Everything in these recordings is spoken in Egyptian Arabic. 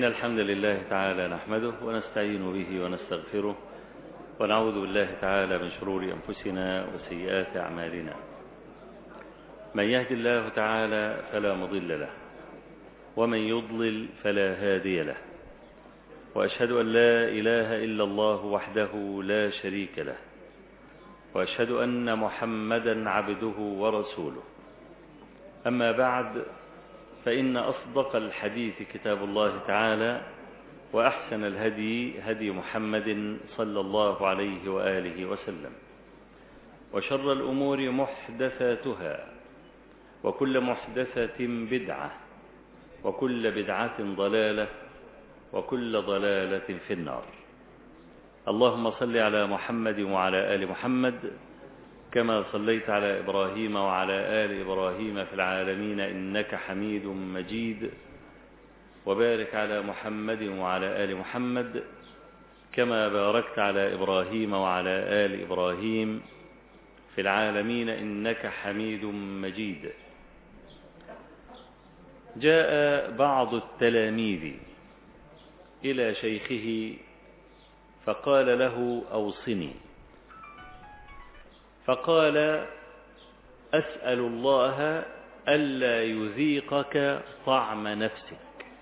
إن الحمد لله تعالى نحمده ونستعين به ونستغفره ونعوذ بالله تعالى من شرور أنفسنا وسيئات أعمالنا من يهد الله تعالى فلا مضل له ومن يضلل فلا هادي له وأشهد أن لا إله إلا الله وحده لا شريك له وأشهد أن محمدا عبده ورسوله أما بعد فإن أصدق الحديث كتاب الله تعالى وأحسن الهدي هدي محمد صلى الله عليه وآله وسلم وشر الأمور محدثاتها وكل محدثة بدعة وكل بدعة ضلالة وكل ضلالة في النار اللهم صل على محمد وعلى آل محمد كما صليت على إبراهيم وعلى آل إبراهيم في العالمين إنك حميد مجيد وبارك على محمد وعلى آل محمد كما باركت على إبراهيم وعلى آل إبراهيم في العالمين إنك حميد مجيد جاء بعض التلاميذ إلى شيخه فقال له أوصني فقال أسأل الله ألا يذيقك طعم نفسك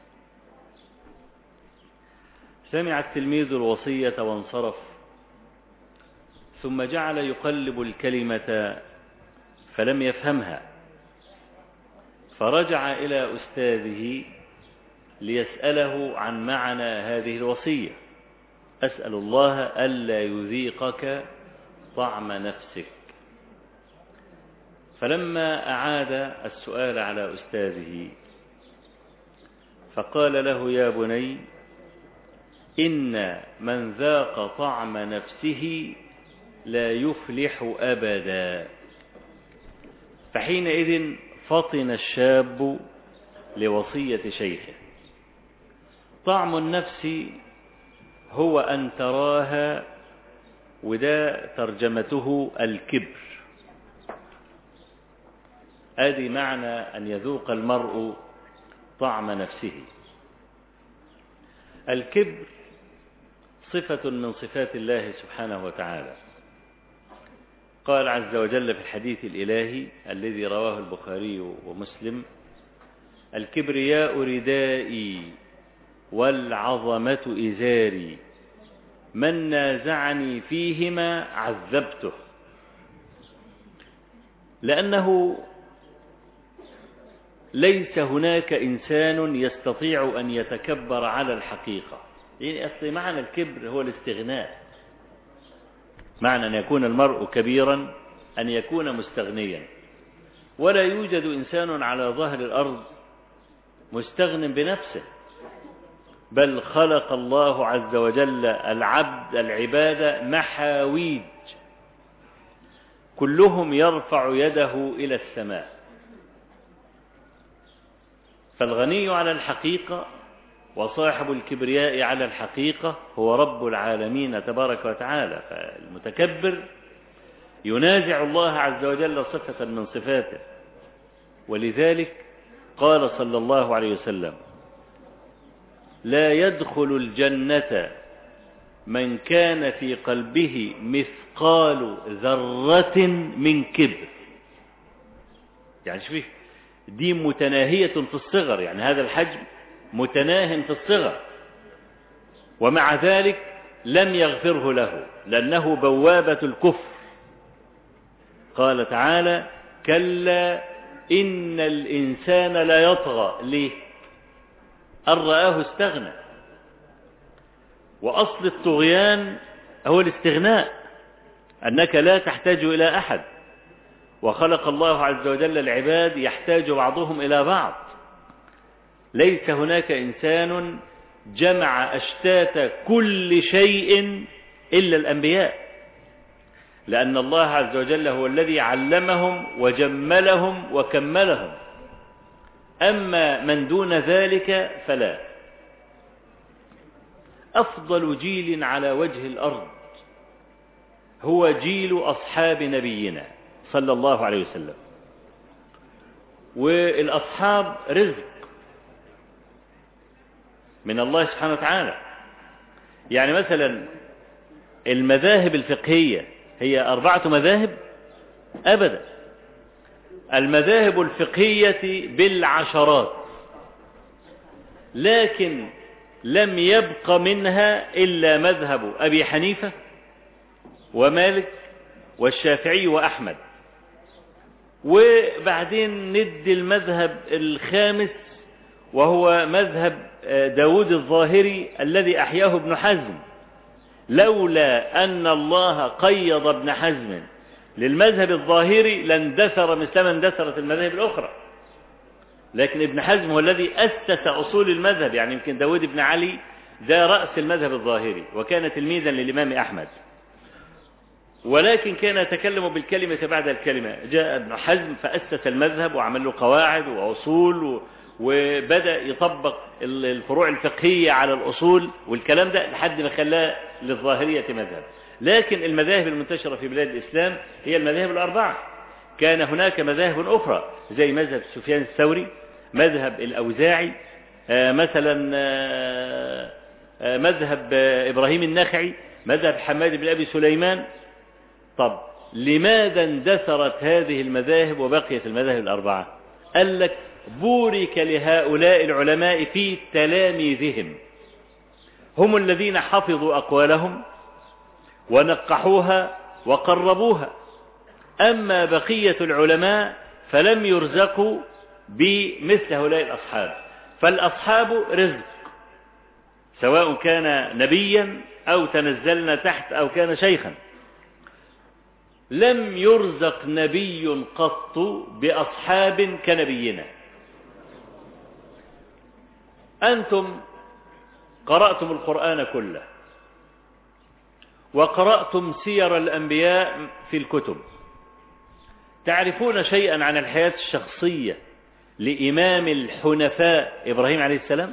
سمع التلميذ الوصية وانصرف ثم جعل يقلب الكلمة فلم يفهمها فرجع إلى أستاذه ليسأله عن معنى هذه الوصية أسأل الله ألا يذيقك طعم نفسك فلما أعاد السؤال على أستاذه فقال له يا بني إن من ذاق طعم نفسه لا يفلح أبدا فحينئذ فطن الشاب لوصية شيخه طعم النفس هو أن تراها وده ترجمته الكبر ادي معنى أن يذوق المرء طعم نفسه الكبر صفة من صفات الله سبحانه وتعالى قال عز وجل في الحديث الإلهي الذي رواه البخاري ومسلم الكبرياء ردائي والعظمة إزاري من نازعني فيهما عذبته لأنه ليس هناك إنسان يستطيع أن يتكبر على الحقيقة يعني أصل معنى الكبر هو الاستغناء معنى أن يكون المرء كبيرا أن يكون مستغنيا ولا يوجد إنسان على ظهر الأرض مستغن بنفسه بل خلق الله عز وجل العبد العبادة محاويج كلهم يرفع يده إلى السماء فالغني على الحقيقة وصاحب الكبرياء على الحقيقة هو رب العالمين تبارك وتعالى فالمتكبر ينازع الله عز وجل صفة من صفاته ولذلك قال صلى الله عليه وسلم لا يدخل الجنة من كان في قلبه مثقال ذرة من كبر يعني شوف دي متناهية في الصغر يعني هذا الحجم متناه في الصغر ومع ذلك لم يغفره له لأنه بوابة الكفر قال تعالى كلا إن الإنسان لا يطغى ليه أن رآه استغنى وأصل الطغيان هو الاستغناء أنك لا تحتاج إلى أحد وخلق الله عز وجل العباد يحتاج بعضهم إلى بعض ليس هناك إنسان جمع أشتات كل شيء إلا الأنبياء لأن الله عز وجل هو الذي علمهم وجملهم وكملهم أما من دون ذلك فلا أفضل جيل على وجه الأرض هو جيل أصحاب نبينا صلى الله عليه وسلم والأصحاب رزق من الله سبحانه وتعالى يعني مثلا المذاهب الفقهية هي أربعة مذاهب أبدا المذاهب الفقهية بالعشرات لكن لم يبق منها إلا مذهب أبي حنيفة ومالك والشافعي وأحمد وبعدين ندي المذهب الخامس وهو مذهب داود الظاهري الذي أحياه ابن حزم لولا أن الله قيض ابن حزم للمذهب الظاهري لاندثر مثلما اندثرت المذاهب الأخرى لكن ابن حزم هو الذي أسس أصول المذهب يعني يمكن داود بن علي ده رأس المذهب الظاهري وكان تلميذا للإمام أحمد ولكن كان يتكلم بالكلمة بعد الكلمة جاء ابن حزم فأسس المذهب وعمل له قواعد وأصول وبدأ يطبق الفروع الفقهية على الأصول والكلام ده لحد ما خلاه للظاهرية مذهب لكن المذاهب المنتشرة في بلاد الإسلام هي المذاهب الأربعة كان هناك مذاهب أخرى زي مذهب سفيان الثوري مذهب الأوزاعي مثلا مذهب إبراهيم النخعي مذهب حماد بن أبي سليمان طب لماذا اندثرت هذه المذاهب وبقيت المذاهب الأربعة قال لك بورك لهؤلاء العلماء في تلاميذهم هم الذين حفظوا أقوالهم ونقحوها وقربوها أما بقية العلماء فلم يرزقوا بمثل هؤلاء الأصحاب فالأصحاب رزق سواء كان نبيا أو تنزلنا تحت أو كان شيخا لم يرزق نبي قط بأصحاب كنبينا أنتم قرأتم القرآن كله وقرأتم سير الأنبياء في الكتب تعرفون شيئا عن الحياة الشخصية لإمام الحنفاء إبراهيم عليه السلام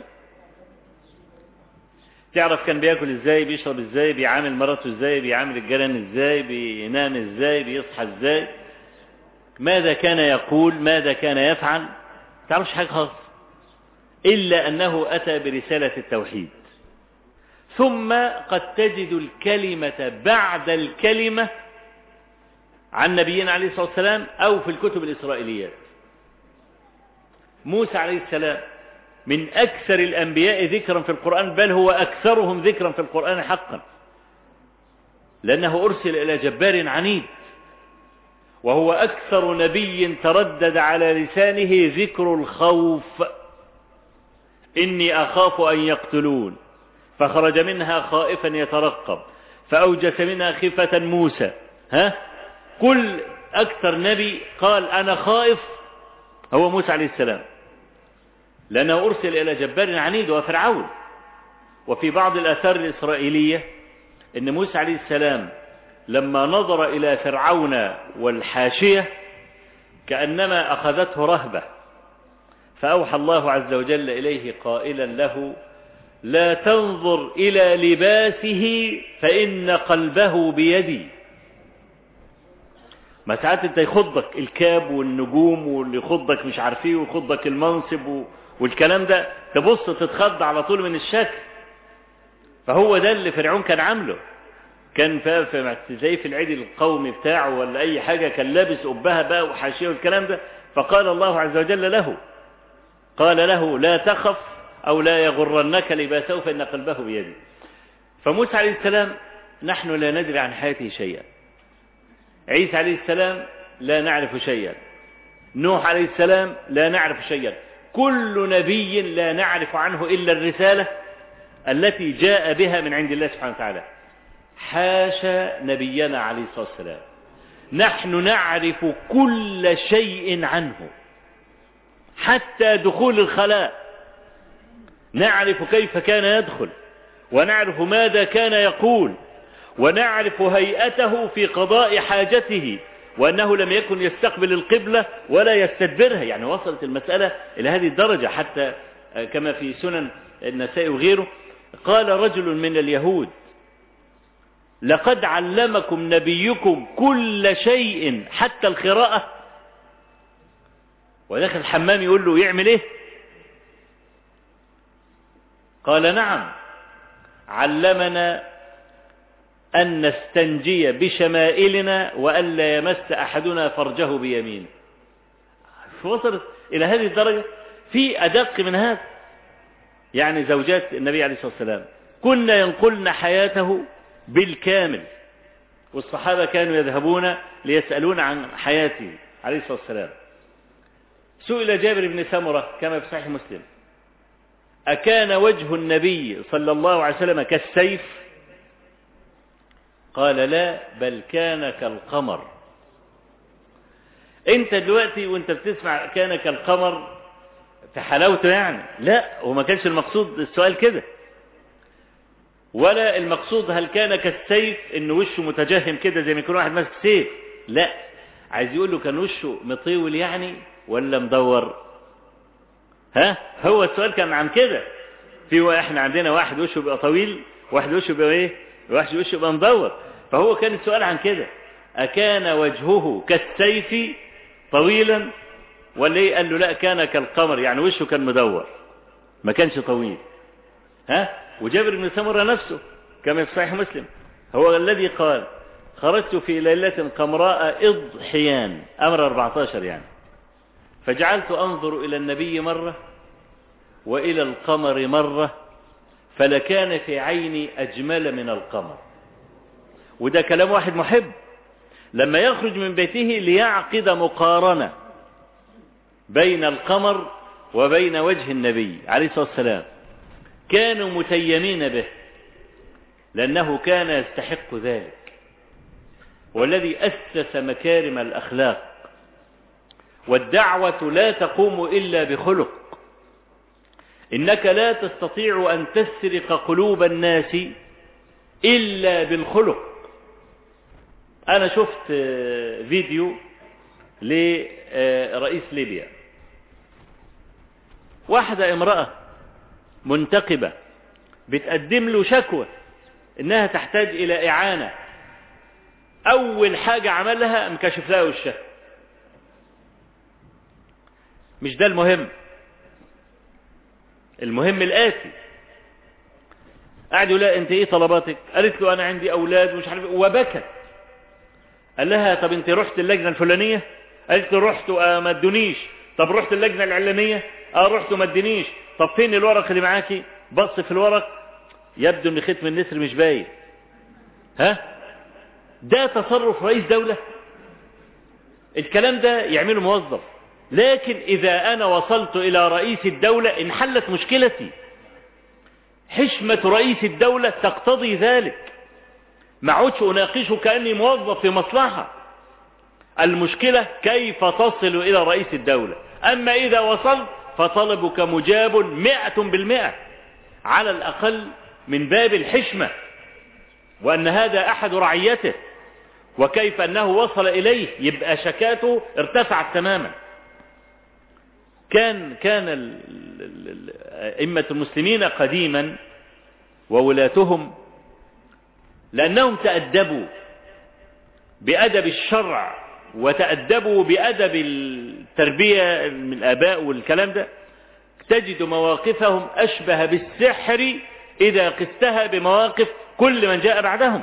تعرف كان بياكل ازاي بيشرب ازاي بيعامل مراته ازاي بيعامل الجيران ازاي بينام ازاي بيصحى ازاي ماذا كان يقول ماذا كان يفعل تعرفش حاجة خالص إلا أنه أتى برسالة التوحيد ثم قد تجد الكلمة بعد الكلمة عن نبينا عليه الصلاة والسلام أو في الكتب الإسرائيليات موسى عليه السلام من أكثر الأنبياء ذكرا في القرآن بل هو أكثرهم ذكرا في القرآن حقا لأنه أرسل إلى جبار عنيد وهو أكثر نبي تردد على لسانه ذكر الخوف إني أخاف أن يقتلون فخرج منها خائفا يترقب فأوجس منها خفة موسى ها كل أكثر نبي قال أنا خائف هو موسى عليه السلام لأنه أرسل إلى جبار عنيد وفرعون وفي بعض الآثار الإسرائيلية أن موسى عليه السلام لما نظر إلى فرعون والحاشية كأنما أخذته رهبة فأوحى الله عز وجل إليه قائلا له لا تنظر إلى لباسه فإن قلبه بيدي ما ساعات انت يخضك الكاب والنجوم واللي يخضك مش عارفيه ويخضك المنصب والكلام ده تبص تتخض على طول من الشكل فهو ده اللي فرعون كان عامله كان في زي في العيد القومي بتاعه ولا اي حاجة كان لابس قبها بقى وحاشيه والكلام ده فقال الله عز وجل له قال له لا تخف او لا يغرنك لباسه فان قلبه بيدي فموسى عليه السلام نحن لا ندري عن حياته شيئا عيسى عليه السلام لا نعرف شيئا نوح عليه السلام لا نعرف شيئا كل نبي لا نعرف عنه إلا الرسالة التي جاء بها من عند الله سبحانه وتعالى حاشا نبينا عليه الصلاة والسلام نحن نعرف كل شيء عنه حتى دخول الخلاء نعرف كيف كان يدخل ونعرف ماذا كان يقول ونعرف هيئته في قضاء حاجته وأنه لم يكن يستقبل القبلة ولا يستدبرها يعني وصلت المسألة إلى هذه الدرجة حتى كما في سنن النساء وغيره قال رجل من اليهود لقد علمكم نبيكم كل شيء حتى القراءة وداخل الحمام يقول له يعمل ايه قال نعم علمنا أن نستنجي بشمائلنا وألا يمس أحدنا فرجه بيمينه وصلت إلى هذه الدرجة في أدق من هذا يعني زوجات النبي عليه الصلاة والسلام كنا ينقلن حياته بالكامل والصحابة كانوا يذهبون ليسألون عن حياته عليه الصلاة والسلام سئل جابر بن سمرة كما في صحيح مسلم أكان وجه النبي صلى الله عليه وسلم كالسيف قال لا بل كان كالقمر انت دلوقتي وانت بتسمع كان كالقمر في حلاوته يعني لا وما كانش المقصود السؤال كده ولا المقصود هل كان كالسيف ان وشه متجهم كده زي ما يكون واحد ماسك سيف لا عايز يقول له كان وشه مطيول يعني ولا مدور ها هو السؤال كان عن كده في احنا عندنا واحد وشه بيبقى طويل واحد وشه بيبقى ايه واحد وشه بيبقى مدور فهو كان السؤال عن كده أكان وجهه كالسيف طويلا ولا ايه قال له لا كان كالقمر يعني وشه كان مدور ما كانش طويل ها وجابر بن سمرة نفسه كما في صحيح مسلم هو الذي قال خرجت في ليلة قمراء إضحيان أمر 14 يعني فجعلت أنظر إلى النبي مرة وإلى القمر مرة فلكان في عيني أجمل من القمر وده كلام واحد محب لما يخرج من بيته ليعقد مقارنة بين القمر وبين وجه النبي عليه الصلاة والسلام كانوا متيمين به لأنه كان يستحق ذلك والذي أسس مكارم الأخلاق والدعوة لا تقوم إلا بخلق إنك لا تستطيع أن تسرق قلوب الناس إلا بالخلق أنا شفت فيديو لرئيس ليبيا واحدة امرأة منتقبة بتقدم له شكوى انها تحتاج الى اعانة اول حاجة عملها مكشف لها وشها مش ده المهم المهم الآتي قاعد يقول لها انت ايه طلباتك قالت له انا عندي اولاد ومش عارف وبكت قال لها طب انت رحت اللجنة الفلانية قالت له رحت وما ادونيش طب رحت اللجنة الاعلانية اه رحت وما ادونيش طب فين الورق اللي معاكي بص في الورق يبدو ان ختم النسر مش باين ها ده تصرف رئيس دولة الكلام ده يعمله موظف لكن إذا أنا وصلت إلى رئيس الدولة انحلت مشكلتي حشمة رئيس الدولة تقتضي ذلك ما عودش أناقشه كأني موظف في مصلحة المشكلة كيف تصل إلى رئيس الدولة أما إذا وصلت فطلبك مجاب مئة بالمئة على الأقل من باب الحشمة وأن هذا أحد رعيته وكيف أنه وصل إليه يبقى شكاته ارتفعت تماما كان كان أئمة المسلمين قديما وولاتهم لأنهم تأدبوا بأدب الشرع وتأدبوا بأدب التربية من الآباء والكلام ده تجد مواقفهم أشبه بالسحر إذا قستها بمواقف كل من جاء بعدهم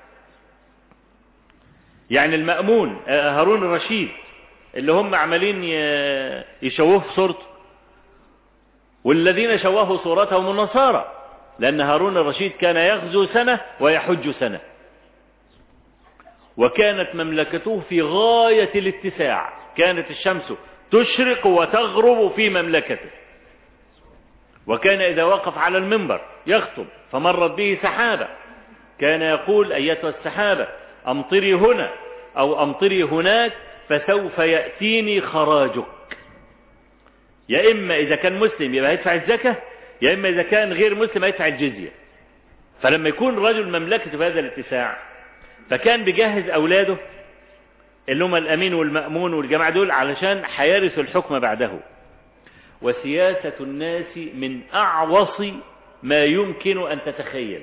يعني المأمون هارون الرشيد اللي هم عمالين يشوهوا في صورته والذين شوهوا صورتهم النصارى لأن هارون الرشيد كان يغزو سنة ويحج سنة وكانت مملكته في غاية الاتساع كانت الشمس تشرق وتغرب في مملكته وكان إذا وقف على المنبر يخطب فمرت به سحابة كان يقول أيتها السحابة أمطري هنا أو أمطري هناك فسوف يأتيني خراجك يا إما إذا كان مسلم يبقى يدفع الزكاة يا إما إذا كان غير مسلم يدفع الجزية فلما يكون رجل مملكته بهذا الاتساع فكان بيجهز أولاده اللي هم الأمين والمأمون والجماعة دول علشان هيرثوا الحكم بعده وسياسة الناس من أعوص ما يمكن أن تتخيل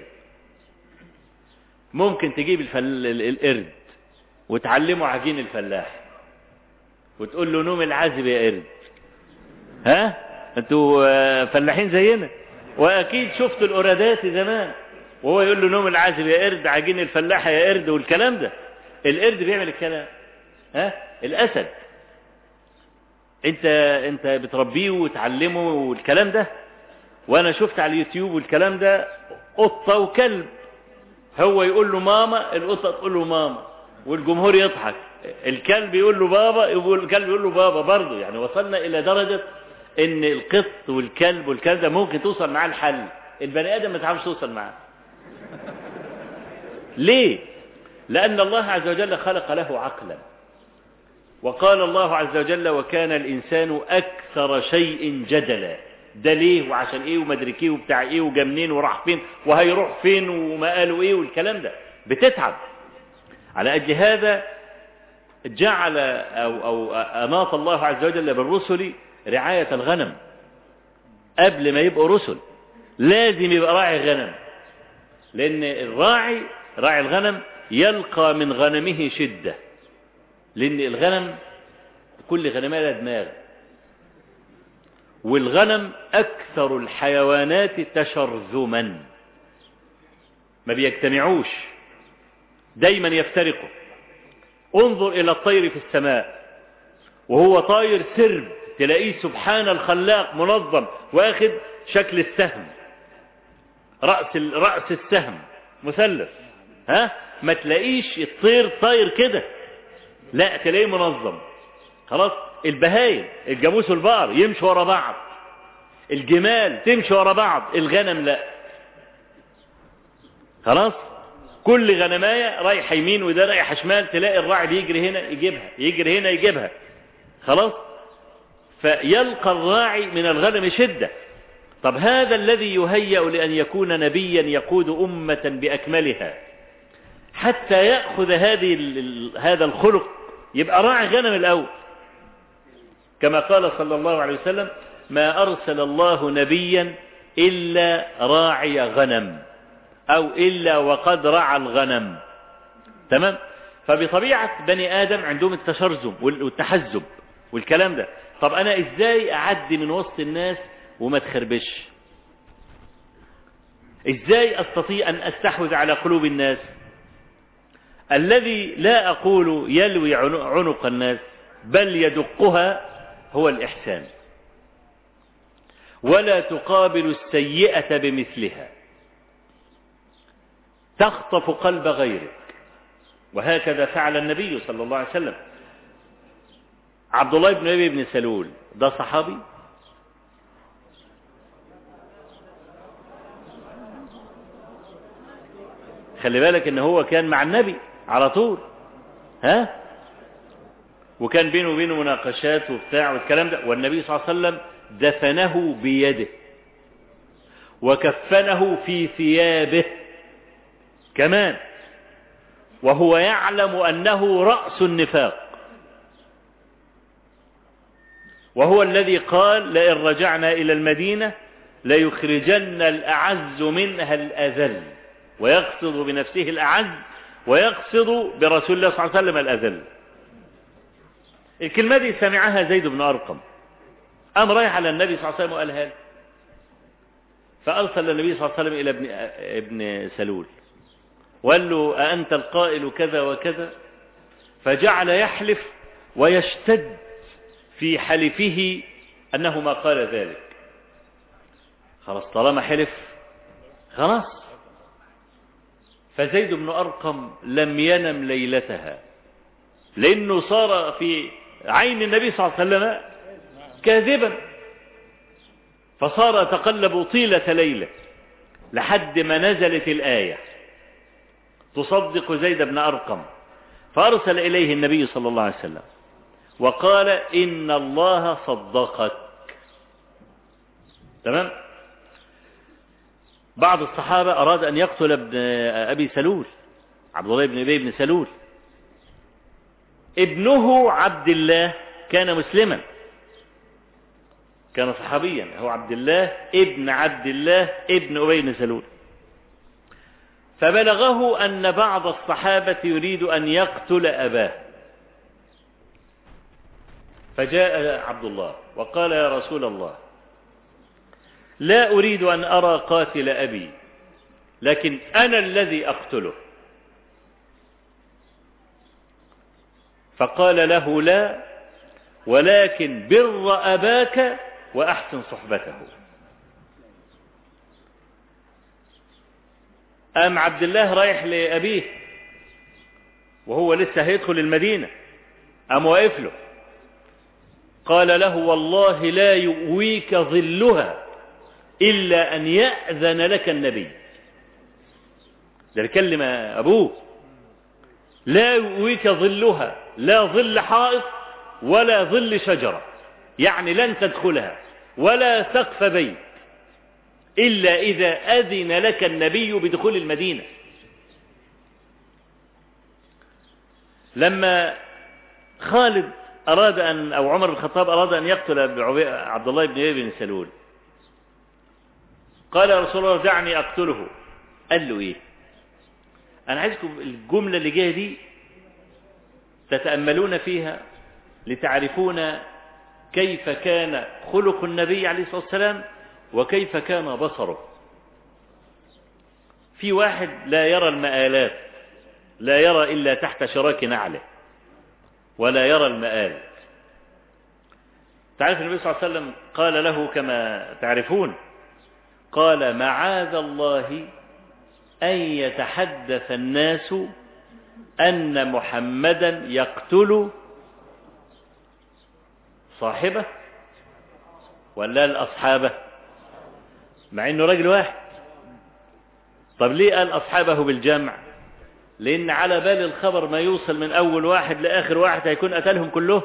ممكن تجيب الفل... القرد وتعلمه عجين الفلاح وتقول له نوم العازب يا قرد ها انتوا فلاحين زينا واكيد شفت الأورادات زمان وهو يقول له نوم العازب يا قرد عجين الفلاحة يا قرد والكلام ده القرد بيعمل الكلام ها الأسد انت انت بتربيه وتعلمه والكلام ده وانا شفت على اليوتيوب والكلام ده قطة وكلب هو يقول له ماما القطة تقول له ماما والجمهور يضحك الكلب يقول له بابا يقول الكلب يقول له بابا برضه يعني وصلنا الى درجة ان القط والكلب والكلام ده ممكن توصل معاه الحل البني ادم ما تعرفش توصل معاه ليه لان الله عز وجل خلق له عقلا وقال الله عز وجل وكان الانسان اكثر شيء جدلا ده ليه وعشان ايه ومدرك ايه وبتاع ايه وجا منين وراح فين وهيروح فين وما قالوا ايه والكلام ده بتتعب على اجل هذا جعل او او اناط الله عز وجل بالرسل رعاية الغنم قبل ما يبقوا رسل لازم يبقى راعي غنم لان الراعي راعي الغنم يلقى من غنمه شدة لان الغنم كل غنمها لها دماغ والغنم أكثر الحيوانات تشرذما ما بيجتمعوش دايما يفترقوا انظر إلى الطير في السماء وهو طاير سرب تلاقيه سبحان الخلاق منظم واخد شكل السهم رأس رأس السهم مثلث ها ما تلاقيش الطير طاير كده لا تلاقيه منظم خلاص البهايم الجاموس والبقر يمشوا ورا بعض الجمال تمشي ورا بعض الغنم لا خلاص كل غنماية رايحة يمين وده رايحة شمال تلاقي الراعي بيجري هنا يجيبها يجري هنا يجيبها خلاص فيلقى الراعي من الغنم شدة طب هذا الذي يهيأ لأن يكون نبيا يقود أمة بأكملها حتى يأخذ هذه هذا الخلق يبقى راعي غنم الأول كما قال صلى الله عليه وسلم ما أرسل الله نبيا إلا راعي غنم أو إلا وقد رعى الغنم تمام فبطبيعة بني آدم عندهم التشرذم والتحزب والكلام ده طب أنا إزاي أعدي من وسط الناس وما تخربش إزاي أستطيع أن أستحوذ على قلوب الناس الذي لا أقول يلوي عنق الناس بل يدقها هو الإحسان ولا تقابل السيئة بمثلها تخطف قلب غيرك وهكذا فعل النبي صلى الله عليه وسلم عبد الله بن أبي بن سلول ده صحابي خلي بالك ان هو كان مع النبي على طول ها وكان بينه وبينه مناقشات وبتاع والكلام ده والنبي صلى الله عليه وسلم دفنه بيده وكفنه في ثيابه كمان وهو يعلم أنه رأس النفاق وهو الذي قال لئن رجعنا إلى المدينة ليخرجن الأعز منها الأذل ويقصد بنفسه الأعز ويقصد برسول الله صلى الله عليه وسلم الأذل الكلمة دي سمعها زيد بن أرقم قام رايح على النبي صلى الله عليه وسلم وقالها له فأرسل النبي صلى الله عليه وسلم إلى ابن, ابن سلول وقال له أأنت القائل كذا وكذا فجعل يحلف ويشتد في حلفه أنه ما قال ذلك خلاص طالما حلف خلاص فزيد بن أرقم لم ينم ليلتها لأنه صار في عين النبي صلى الله عليه وسلم كاذبا فصار يتقلب طيلة ليلة لحد ما نزلت الآية تصدق زيد بن أرقم فأرسل إليه النبي صلى الله عليه وسلم وقال إن الله صدقك تمام بعض الصحابة أراد أن يقتل ابن أبي سلول عبد الله بن أبي بن سلول ابنه عبد الله كان مسلما كان صحابيا هو عبد الله ابن عبد الله ابن أبي بن سلول فبلغه أن بعض الصحابة يريد أن يقتل أباه فجاء عبد الله وقال يا رسول الله لا أريد أن أرى قاتل أبي لكن أنا الذي أقتله فقال له لا ولكن بر أباك وأحسن صحبته أم عبد الله رايح لأبيه وهو لسه هيدخل المدينة أم واقف له قال له والله لا يؤويك ظلها إلا أن يأذن لك النبي ده كلم أبوه لا يؤويك ظلها لا ظل حائط ولا ظل شجرة يعني لن تدخلها ولا سقف بيت إلا إذا أذن لك النبي بدخول المدينة لما خالد أراد أن أو عمر بن الخطاب أراد أن يقتل عبد الله بن أبي بن سلول قال يا رسول الله دعني أقتله قال له إيه أنا عايزكم الجملة اللي جاية دي تتأملون فيها لتعرفون كيف كان خلق النبي عليه الصلاة والسلام وكيف كان بصره في واحد لا يرى المآلات لا يرى إلا تحت شراك نعله ولا يرى المآل تعرف النبي صلى الله عليه وسلم قال له كما تعرفون قال معاذ الله أن يتحدث الناس أن محمدا يقتل صاحبه ولا الأصحابه مع انه راجل واحد طب ليه قال اصحابه بالجمع لان على بال الخبر ما يوصل من اول واحد لاخر واحد هيكون قتلهم كلهم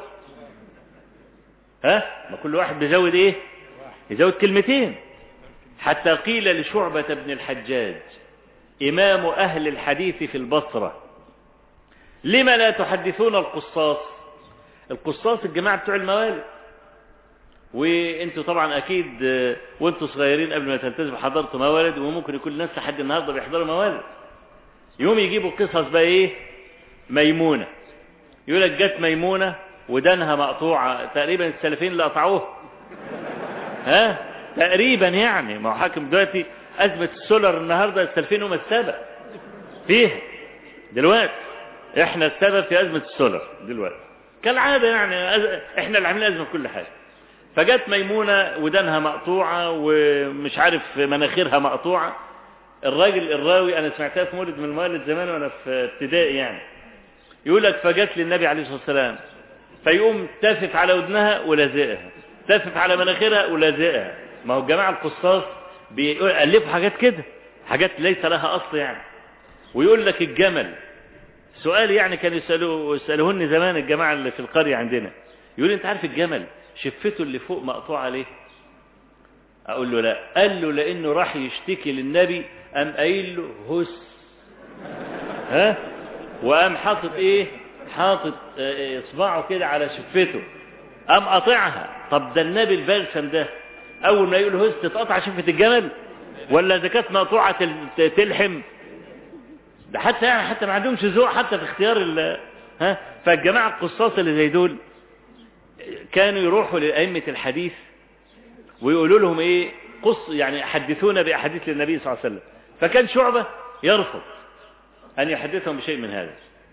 ها ما كل واحد بيزود ايه يزود كلمتين حتى قيل لشعبة بن الحجاج إمام أهل الحديث في البصرة لما لا تحدثون القصاص القصاص الجماعة بتوع الموالد وانتوا طبعا اكيد وانتوا صغيرين قبل ما تلتزموا حضرتوا موالد وممكن يكون الناس لحد النهارده بيحضروا موالد يوم يجيبوا قصص بقى ايه ميمونه يقول لك جت ميمونه ودانها مقطوعه تقريبا السلفين اللي قطعوه ها تقريبا يعني ما هو حاكم دلوقتي ازمه السولر النهارده السلفين هم السبب فيها دلوقتي احنا السبب في ازمه السولر دلوقتي كالعاده يعني احنا اللي عاملين ازمه في كل حاجه فجت ميمونة ودانها مقطوعة ومش عارف مناخيرها مقطوعة الراجل الراوي أنا سمعتها في مولد من الموالد زمان وأنا في ابتدائي يعني يقول لك فجت للنبي عليه الصلاة والسلام فيقوم تافف على ودنها ولازقها تافف على مناخيرها ولازقها ما هو الجماعة القصاص بيألفوا حاجات كده حاجات ليس لها أصل يعني ويقول لك الجمل سؤال يعني كانوا يسألوه يسألوهن زمان الجماعة اللي في القرية عندنا يقول انت عارف الجمل شفته اللي فوق مقطوع عليه اقول له لا قال له لانه راح يشتكي للنبي قام قايل له هس ها وقام حاطط ايه حاطط اصبعه كده على شفته قام قاطعها طب ده النبي البلسم ده اول ما يقول هس تتقطع شفه الجمل ولا اذا كانت مقطوعه تلحم ده حتى يعني حتى ما عندهمش ذوق حتى في اختيار ال ها فالجماعه القصاص اللي زي دول كانوا يروحوا لأئمة الحديث ويقولوا لهم ايه قص يعني حدثونا بأحاديث للنبي صلى الله عليه وسلم فكان شعبة يرفض أن يحدثهم بشيء من هذا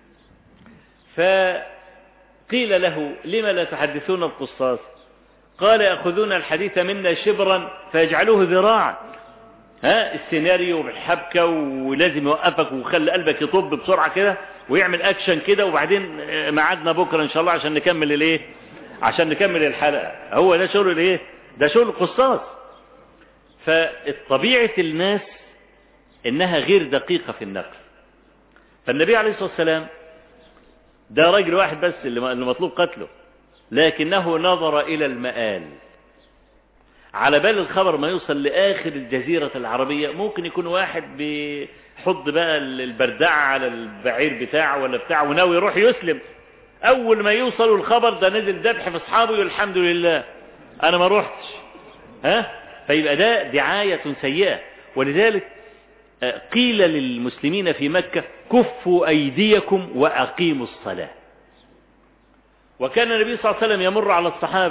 فقيل له لما لا تحدثون القصاص قال يأخذون الحديث منا شبرا فيجعلوه ذراعا ها السيناريو بالحبكة ولازم يوقفك ويخلي قلبك يطب بسرعة كده ويعمل أكشن كده وبعدين ميعادنا بكرة إن شاء الله عشان نكمل الايه عشان نكمل الحلقة هو ده شغل الايه ده شغل القصاص فطبيعة الناس انها غير دقيقة في النقل فالنبي عليه الصلاة والسلام ده راجل واحد بس اللي مطلوب قتله لكنه نظر الى المآل على بال الخبر ما يوصل لآخر الجزيرة العربية ممكن يكون واحد بيحط بقى البردعة على البعير بتاعه ولا بتاعه وناوي يروح يسلم اول ما يوصلوا الخبر ده نزل ذبح في اصحابه الحمد لله انا ما روحتش ها فيبقى ده دعاية سيئة ولذلك قيل للمسلمين في مكة كفوا ايديكم واقيموا الصلاة وكان النبي صلى الله عليه وسلم يمر على الصحابة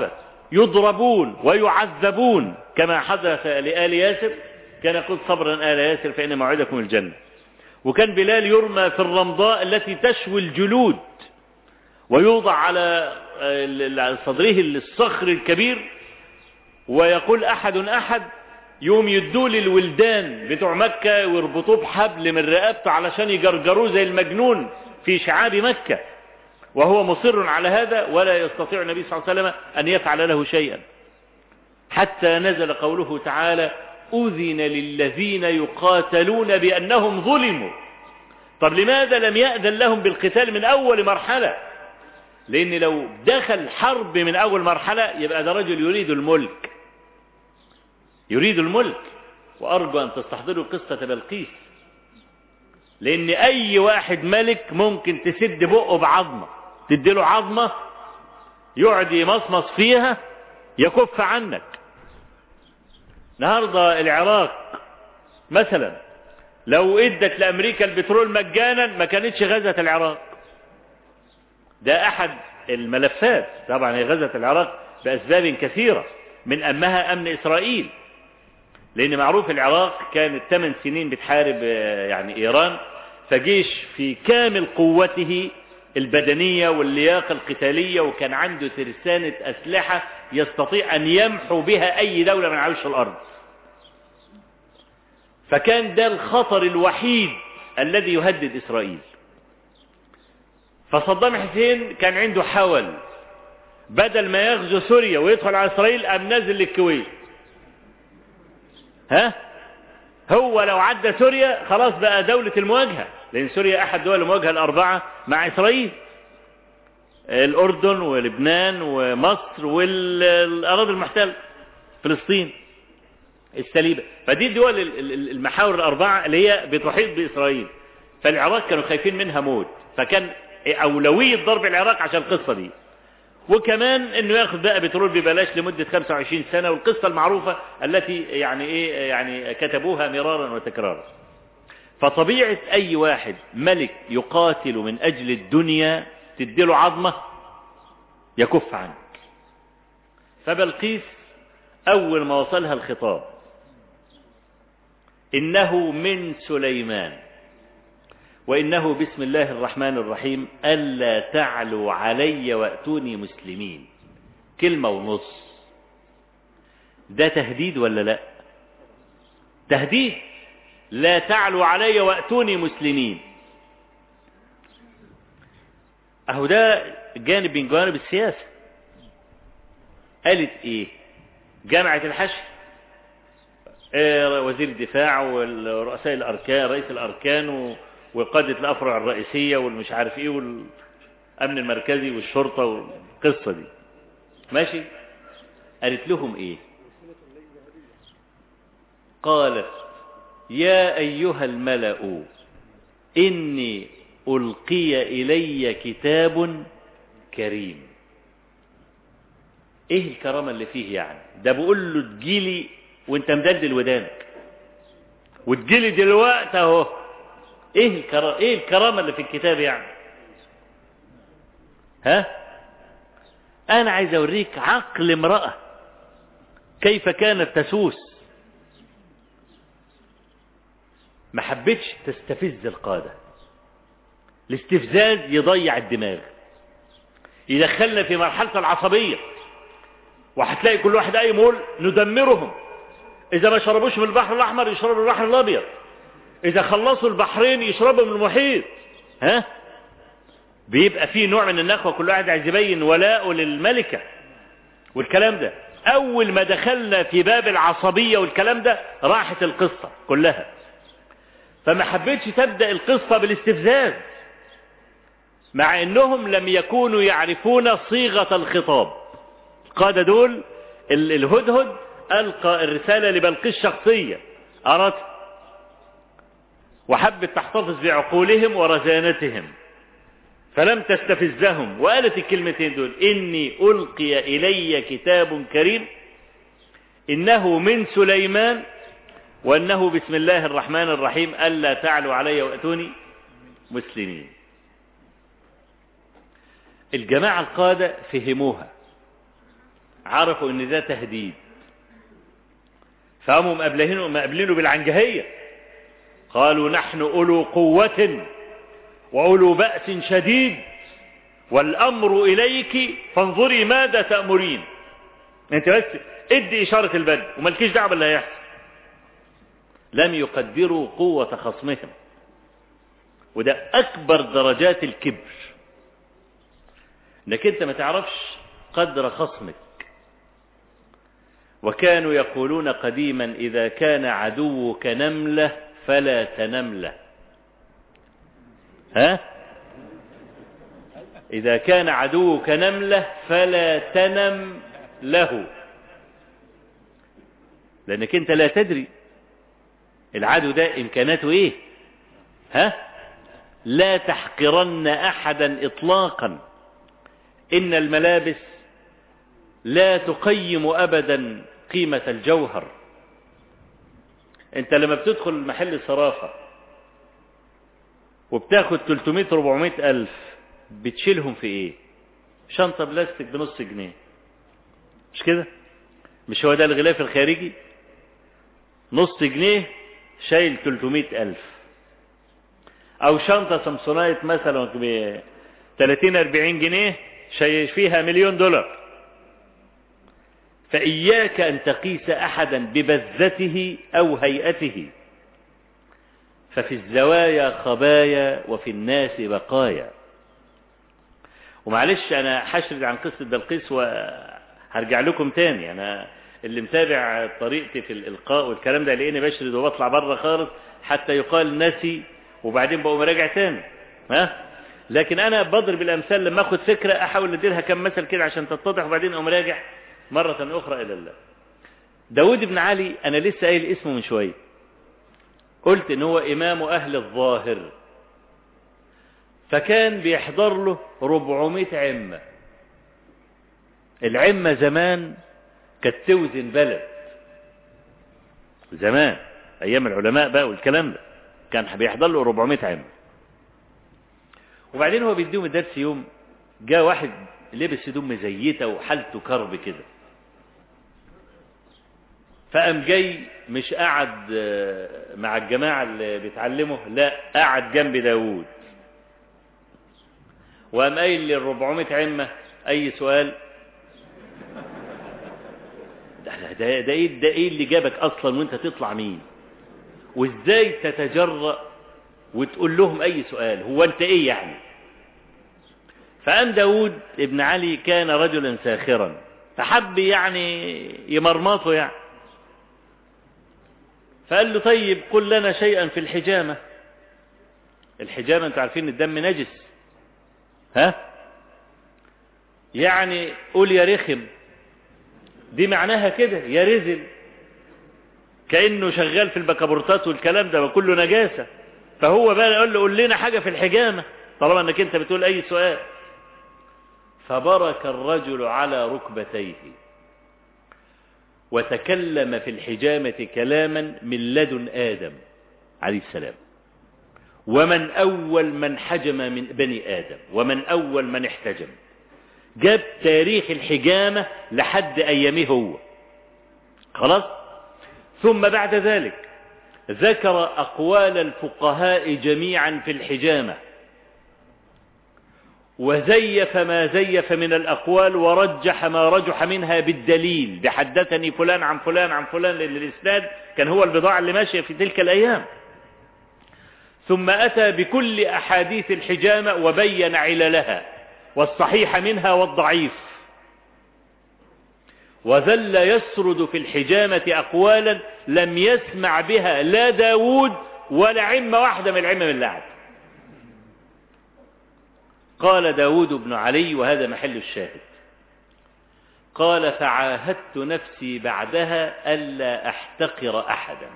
يضربون ويعذبون كما حدث لآل ياسر كان يقول صبرا آل ياسر فإن موعدكم الجنة وكان بلال يرمى في الرمضاء التي تشوي الجلود ويوضع على صدره الصخر الكبير ويقول أحد أحد يوم يدوا للولدان بتوع مكة ويربطوه بحبل من رقبته علشان يجرجروه زي المجنون في شعاب مكة وهو مصر على هذا ولا يستطيع النبي صلى الله عليه وسلم أن يفعل له شيئا حتى نزل قوله تعالى أذن للذين يقاتلون بأنهم ظلموا طب لماذا لم يأذن لهم بالقتال من أول مرحلة لأن لو دخل حرب من أول مرحلة يبقى ده رجل يريد الملك يريد الملك وأرجو أن تستحضروا قصة بلقيس لأن أي واحد ملك ممكن تسد بقه بعظمة تديله عظمة يقعد يمصمص فيها يكف عنك النهارده العراق مثلا لو ادت لامريكا البترول مجانا ما كانتش غزت العراق ده احد الملفات طبعا هي غزت العراق باسباب كثيره من امها امن اسرائيل لان معروف العراق كانت 8 سنين بتحارب يعني ايران فجيش في كامل قوته البدنية واللياقة القتالية وكان عنده ترسانة أسلحة يستطيع أن يمحو بها أي دولة من عرش الأرض فكان ده الخطر الوحيد الذي يهدد إسرائيل فصدام حسين كان عنده حول بدل ما يغزو سوريا ويدخل على إسرائيل أم نازل للكويت ها هو لو عدى سوريا خلاص بقى دولة المواجهة لأن سوريا أحد دول المواجهة الأربعة مع إسرائيل الأردن ولبنان ومصر والأراضي المحتلة فلسطين السليبة فدي الدول المحاور الأربعة اللي هي بتحيط بإسرائيل فالعراق كانوا خايفين منها موت فكان أولوية ضرب العراق عشان القصة دي وكمان انه ياخذ بقى بترول ببلاش لمدة 25 سنة والقصة المعروفة التي يعني ايه يعني كتبوها مرارا وتكرارا فطبيعة اي واحد ملك يقاتل من اجل الدنيا تديله عظمة يكف عنك فبلقيس اول ما وصلها الخطاب انه من سليمان وإنه بسم الله الرحمن الرحيم ألا تعلوا علي وأتوني مسلمين كلمة ونص ده تهديد ولا لا تهديد لا تعلوا علي وأتوني مسلمين أهو ده جانب من جوانب السياسة قالت إيه جامعة الحشر وزير الدفاع ورؤساء الأركان رئيس الأركان و... وقادة الأفرع الرئيسية والمش عارف إيه والأمن المركزي والشرطة والقصة دي ماشي قالت لهم إيه قالت يا أيها الملأ إني ألقي إلي كتاب كريم إيه الكرامة اللي فيه يعني ده بقول له تجيلي وانت مدلدل ودانك وتجيلي دلوقتي اهو ايه الكرامة ايه الكرامة اللي في الكتاب يعني ها انا عايز اوريك عقل امرأة كيف كانت تسوس ما حبتش تستفز القادة الاستفزاز يضيع الدماغ يدخلنا في مرحلة العصبية وهتلاقي كل واحد قايم يقول ندمرهم اذا ما شربوش من البحر الاحمر يشربوا من البحر الابيض إذا خلصوا البحرين يشربوا من المحيط ها بيبقى فيه نوع من النخوة كل واحد عايز يبين ولاءه للملكة والكلام ده أول ما دخلنا في باب العصبية والكلام ده راحت القصة كلها فما حبيتش تبدأ القصة بالاستفزاز مع انهم لم يكونوا يعرفون صيغة الخطاب القادة دول الهدهد ألقى الرسالة لبلقيس شخصية أردت وحبت تحتفظ بعقولهم ورزانتهم فلم تستفزهم وقالت الكلمتين دول إني ألقي إلي كتاب كريم إنه من سليمان وأنه بسم الله الرحمن الرحيم ألا تعلوا علي وأتوني مسلمين الجماعة القادة فهموها عرفوا ان ده تهديد فقاموا مقابلينه مقابلينه بالعنجهية قالوا نحن أولو قوة وأولو بأس شديد والأمر إليك فانظري ماذا تأمرين انت بس ادي إشارة البدء وملكيش دعوة باللي هيحصل لم يقدروا قوة خصمهم وده أكبر درجات الكبر انك انت ما تعرفش قدر خصمك وكانوا يقولون قديما إذا كان عدوك نملة فلا تنمله ها إذا كان عدوك نملة فلا تنم له لأنك أنت لا تدري العدو ده إمكاناته إيه ها لا تحقرن أحدا إطلاقا إن الملابس لا تقيم أبدا قيمة الجوهر أنت لما بتدخل محل صرافة وبتاخد 300 400 ألف بتشيلهم في إيه شنطة بلاستيك بنص جنيه مش كده مش هو ده الغلاف الخارجي نص جنيه شايل 300 ألف أو شنطة سامسونايت مثلا ب 30 40 جنيه شايل فيها مليون دولار فإياك أن تقيس أحدا ببذته أو هيئته ففي الزوايا خبايا وفي الناس بقايا ومعلش أنا حشرد عن قصة بلقيس وهرجع لكم تاني أنا اللي متابع طريقتي في الإلقاء والكلام ده لقيني بشرد وبطلع بره خالص حتى يقال نسي وبعدين بقوم راجع تاني ها لكن أنا بضرب الأمثال لما أخد فكرة أحاول أديرها كم مثل كده عشان تتضح وبعدين أقوم راجع مرة أخرى إلى الله داود بن علي أنا لسه قايل اسمه من شوية قلت إن هو إمام أهل الظاهر فكان بيحضر له 400 عمة العمة زمان كانت توزن بلد زمان أيام العلماء بقى والكلام ده كان بيحضر له 400 عمة وبعدين هو بيديهم الدرس يوم جاء واحد لبس هدوم مزيته وحالته كرب كده فقام جاي مش قاعد مع الجماعة اللي بيتعلموا لا قاعد جنب داوود وقام قايل لل 400 عمة أي سؤال ده, ده, ده, إيه ده إيه اللي جابك أصلا وأنت تطلع مين وإزاي تتجرأ وتقول لهم أي سؤال هو أنت إيه يعني فقام داود ابن علي كان رجلا ساخرا فحب يعني يمرمطه يعني فقال له طيب قل لنا شيئا في الحجامة الحجامة انتوا عارفين الدم نجس ها يعني قول يا رخم دي معناها كده يا رزل كأنه شغال في البكابورتات والكلام ده وكله نجاسة فهو بقى يقول له قول لنا حاجة في الحجامة طالما انك انت بتقول اي سؤال فبرك الرجل على ركبتيه وتكلم في الحجامة كلاما من لدن آدم عليه السلام ومن أول من حجم من بني آدم ومن أول من احتجم جاب تاريخ الحجامة لحد أيامه هو خلاص ثم بعد ذلك ذكر أقوال الفقهاء جميعا في الحجامة وزيف ما زيف من الأقوال ورجح ما رجح منها بالدليل بحدثني فلان عن فلان عن فلان لأن الإسناد كان هو البضاعة اللي ماشية في تلك الأيام ثم أتى بكل أحاديث الحجامة وبين عللها والصحيح منها والضعيف وذل يسرد في الحجامة أقوالا لم يسمع بها لا داود ولا عمة واحدة من العمة من اللعب قال داود بن علي وهذا محل الشاهد قال فعاهدت نفسي بعدها ألا أحتقر أحدا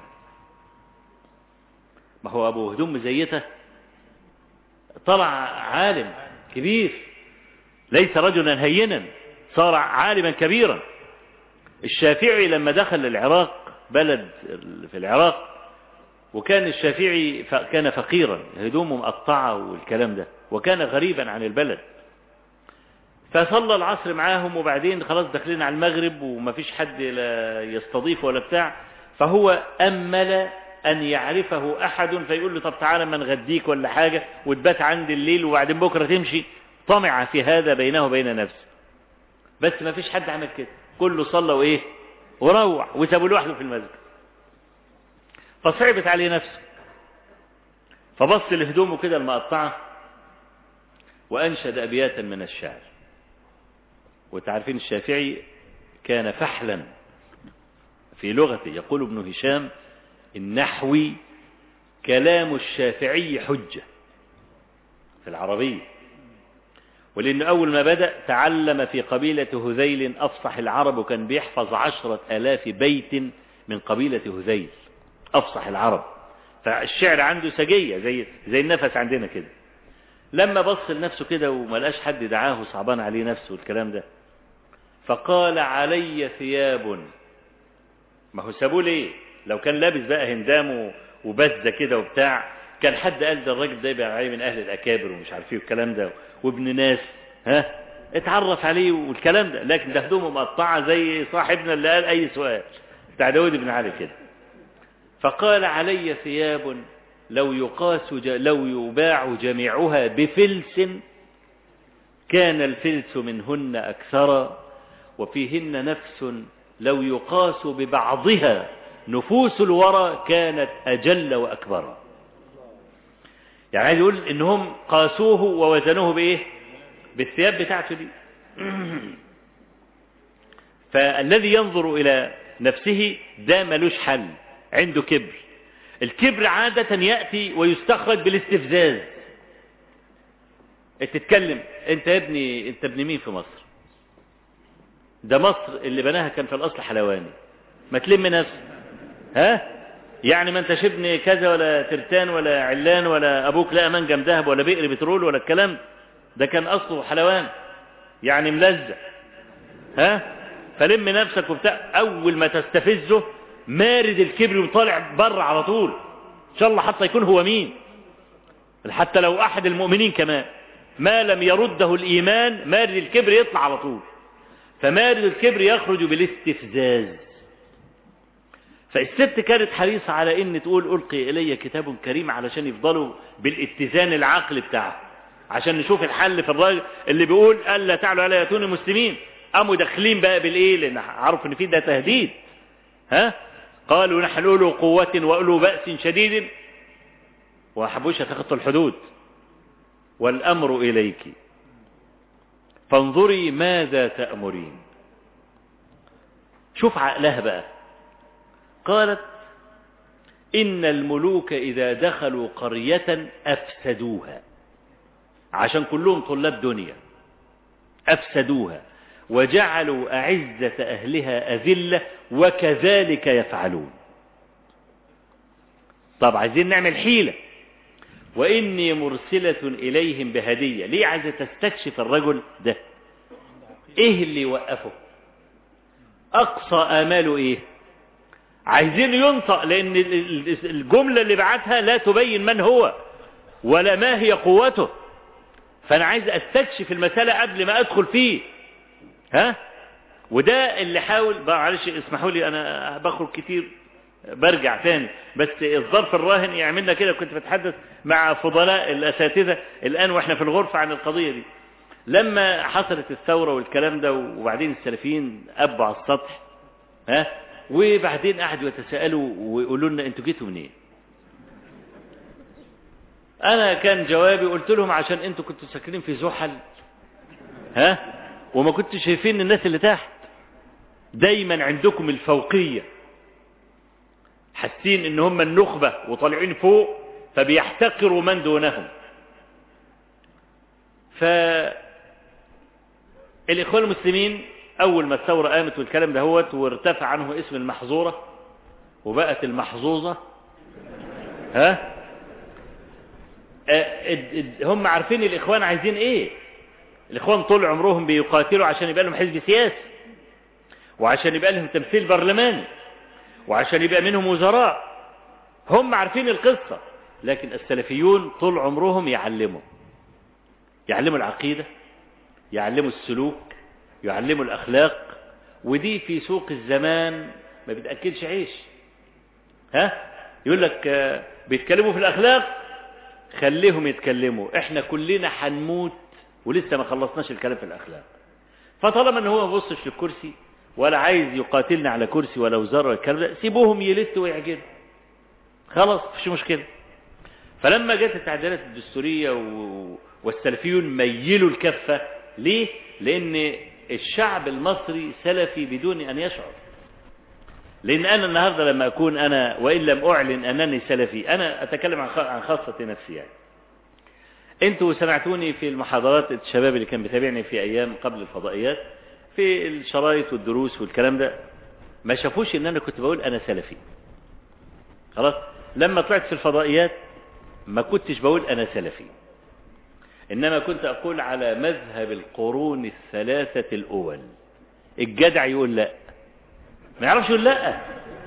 ما هو أبو هدوم مزيته طلع عالم كبير ليس رجلا هينا صار عالما كبيرا الشافعي لما دخل العراق بلد في العراق وكان الشافعي كان فقيرا هدومه مقطعة والكلام ده وكان غريبا عن البلد فصلى العصر معاهم وبعدين خلاص داخلين على المغرب ومفيش حد لا يستضيف ولا بتاع فهو أمل أن يعرفه أحد فيقول له طب تعالى ما نغديك ولا حاجة وتبات عندي الليل وبعدين بكرة تمشي طمع في هذا بينه وبين نفسه بس ما فيش حد عمل كده كله صلى وإيه وروح وسابوا لوحده في المسجد فصعبت عليه نفسه فبص لهدومه كده المقطعة وأنشد أبياتا من الشعر وتعرفين الشافعي كان فحلا في لغته يقول ابن هشام النحوي كلام الشافعي حجة في العربية ولأنه أول ما بدأ تعلم في قبيلة هذيل أفصح العرب وكان بيحفظ عشرة آلاف بيت من قبيلة هذيل أفصح العرب فالشعر عنده سجية زي, زي النفس عندنا كده لما بص لنفسه كده وما لقاش حد دعاه صعبان عليه نفسه والكلام ده فقال علي ثياب ما هو سابوه ليه لو كان لابس بقى هندام وبزة كده وبتاع كان حد قال ده الراجل ده يبقى عليه من اهل الاكابر ومش عارف ايه والكلام ده وابن ناس ها اتعرف عليه والكلام ده لكن ده هدومه مقطعه زي صاحبنا اللي قال اي سؤال بتاع داود بن علي كده فقال علي ثياب لو يقاس لو يباع جميعها بفلس كان الفلس منهن أكثر وفيهن نفس لو يقاس ببعضها نفوس الورى كانت أجل وأكبر يعني عايز يقول إنهم قاسوه ووزنوه بإيه بالثياب بتاعته دي فالذي ينظر إلى نفسه ده ملوش حل عنده كبر الكبر عادة يأتي ويستخرج بالاستفزاز انت تتكلم انت يا ابني انت ابن مين في مصر ده مصر اللي بناها كان في الاصل حلواني ما تلم نفسك ها يعني ما انتش ابن كذا ولا ترتان ولا علان ولا ابوك لا منجم ذهب ولا بئر بترول ولا الكلام ده كان اصله حلوان يعني ملزق ها فلم نفسك وبتاع اول ما تستفزه مارد الكبر وطالع بره على طول ان شاء الله حتى يكون هو مين حتى لو احد المؤمنين كمان ما لم يرده الايمان مارد الكبر يطلع على طول فمارد الكبر يخرج بالاستفزاز فالست كانت حريصة على ان تقول القي الي كتاب كريم علشان يفضلوا بالاتزان العقل بتاعه عشان نشوف الحل في الراجل اللي بيقول الا تعلوا على ياتوني مسلمين قاموا داخلين بقى بالايه لان عرفوا ان في ده تهديد ها قالوا نحن أولو قوة وأولو بأس شديد وحبوش تخطوا الحدود والأمر إليك فانظري ماذا تأمرين شوف عقلها بقى قالت إن الملوك إذا دخلوا قرية أفسدوها عشان كلهم طلاب دنيا أفسدوها وجعلوا أعزة أهلها أذلة وكذلك يفعلون طب عايزين نعمل حيلة وإني مرسلة إليهم بهدية ليه عايزة تستكشف الرجل ده إيه اللي يوقفه أقصى آماله إيه عايزين ينطق لأن الجملة اللي بعتها لا تبين من هو ولا ما هي قوته فأنا عايز أستكشف المسألة قبل ما أدخل فيه ها وده اللي حاول معلش اسمحوا لي انا بخرج كتير برجع تاني بس الظرف الراهن يعملنا كده كنت بتحدث مع فضلاء الاساتذه الان واحنا في الغرفه عن القضيه دي لما حصلت الثوره والكلام ده وبعدين السلفيين ابوا على السطح ها وبعدين قعدوا يتساءلوا ويقولوا لنا انتوا جيتوا منين انا كان جوابي قلت لهم عشان انتوا كنتوا ساكنين في زحل ها وما كنتش شايفين الناس اللي تحت دايما عندكم الفوقية حاسين ان هم النخبة وطالعين فوق فبيحتقروا من دونهم ف الإخوان المسلمين أول ما الثورة قامت والكلام ده هوت وارتفع عنه اسم المحظورة وبقت المحظوظة ها هم عارفين الإخوان عايزين إيه الإخوان طول عمرهم بيقاتلوا عشان يبقى لهم حزب سياسي وعشان يبقى لهم تمثيل برلماني وعشان يبقى منهم وزراء هم عارفين القصة لكن السلفيون طول عمرهم يعلموا يعلموا العقيدة يعلموا السلوك يعلموا الأخلاق ودي في سوق الزمان ما بتأكلش عيش ها يقول لك آه، بيتكلموا في الأخلاق خليهم يتكلموا احنا كلنا هنموت ولسه ما خلصناش الكلام في الأخلاق فطالما ان هو ما بصش للكرسي ولا عايز يقاتلنا على كرسي ولا وزارة ولا الكلام ده سيبوهم يلتوا ويعجلوا خلاص مفيش مشكلة فلما جت التعديلات الدستورية و... والسلفيون ميلوا الكفة ليه؟ لأن الشعب المصري سلفي بدون أن يشعر لأن أنا النهاردة لما أكون أنا وإن لم أعلن أنني سلفي أنا أتكلم عن خ- عن خاصة نفسي يعني أنتوا سمعتوني في المحاضرات الشباب اللي كان بيتابعني في أيام قبل الفضائيات في الشرايط والدروس والكلام ده ما شافوش ان انا كنت بقول انا سلفي خلاص لما طلعت في الفضائيات ما كنتش بقول انا سلفي انما كنت اقول على مذهب القرون الثلاثة الاول الجدع يقول لا ما يعرفش يقول لا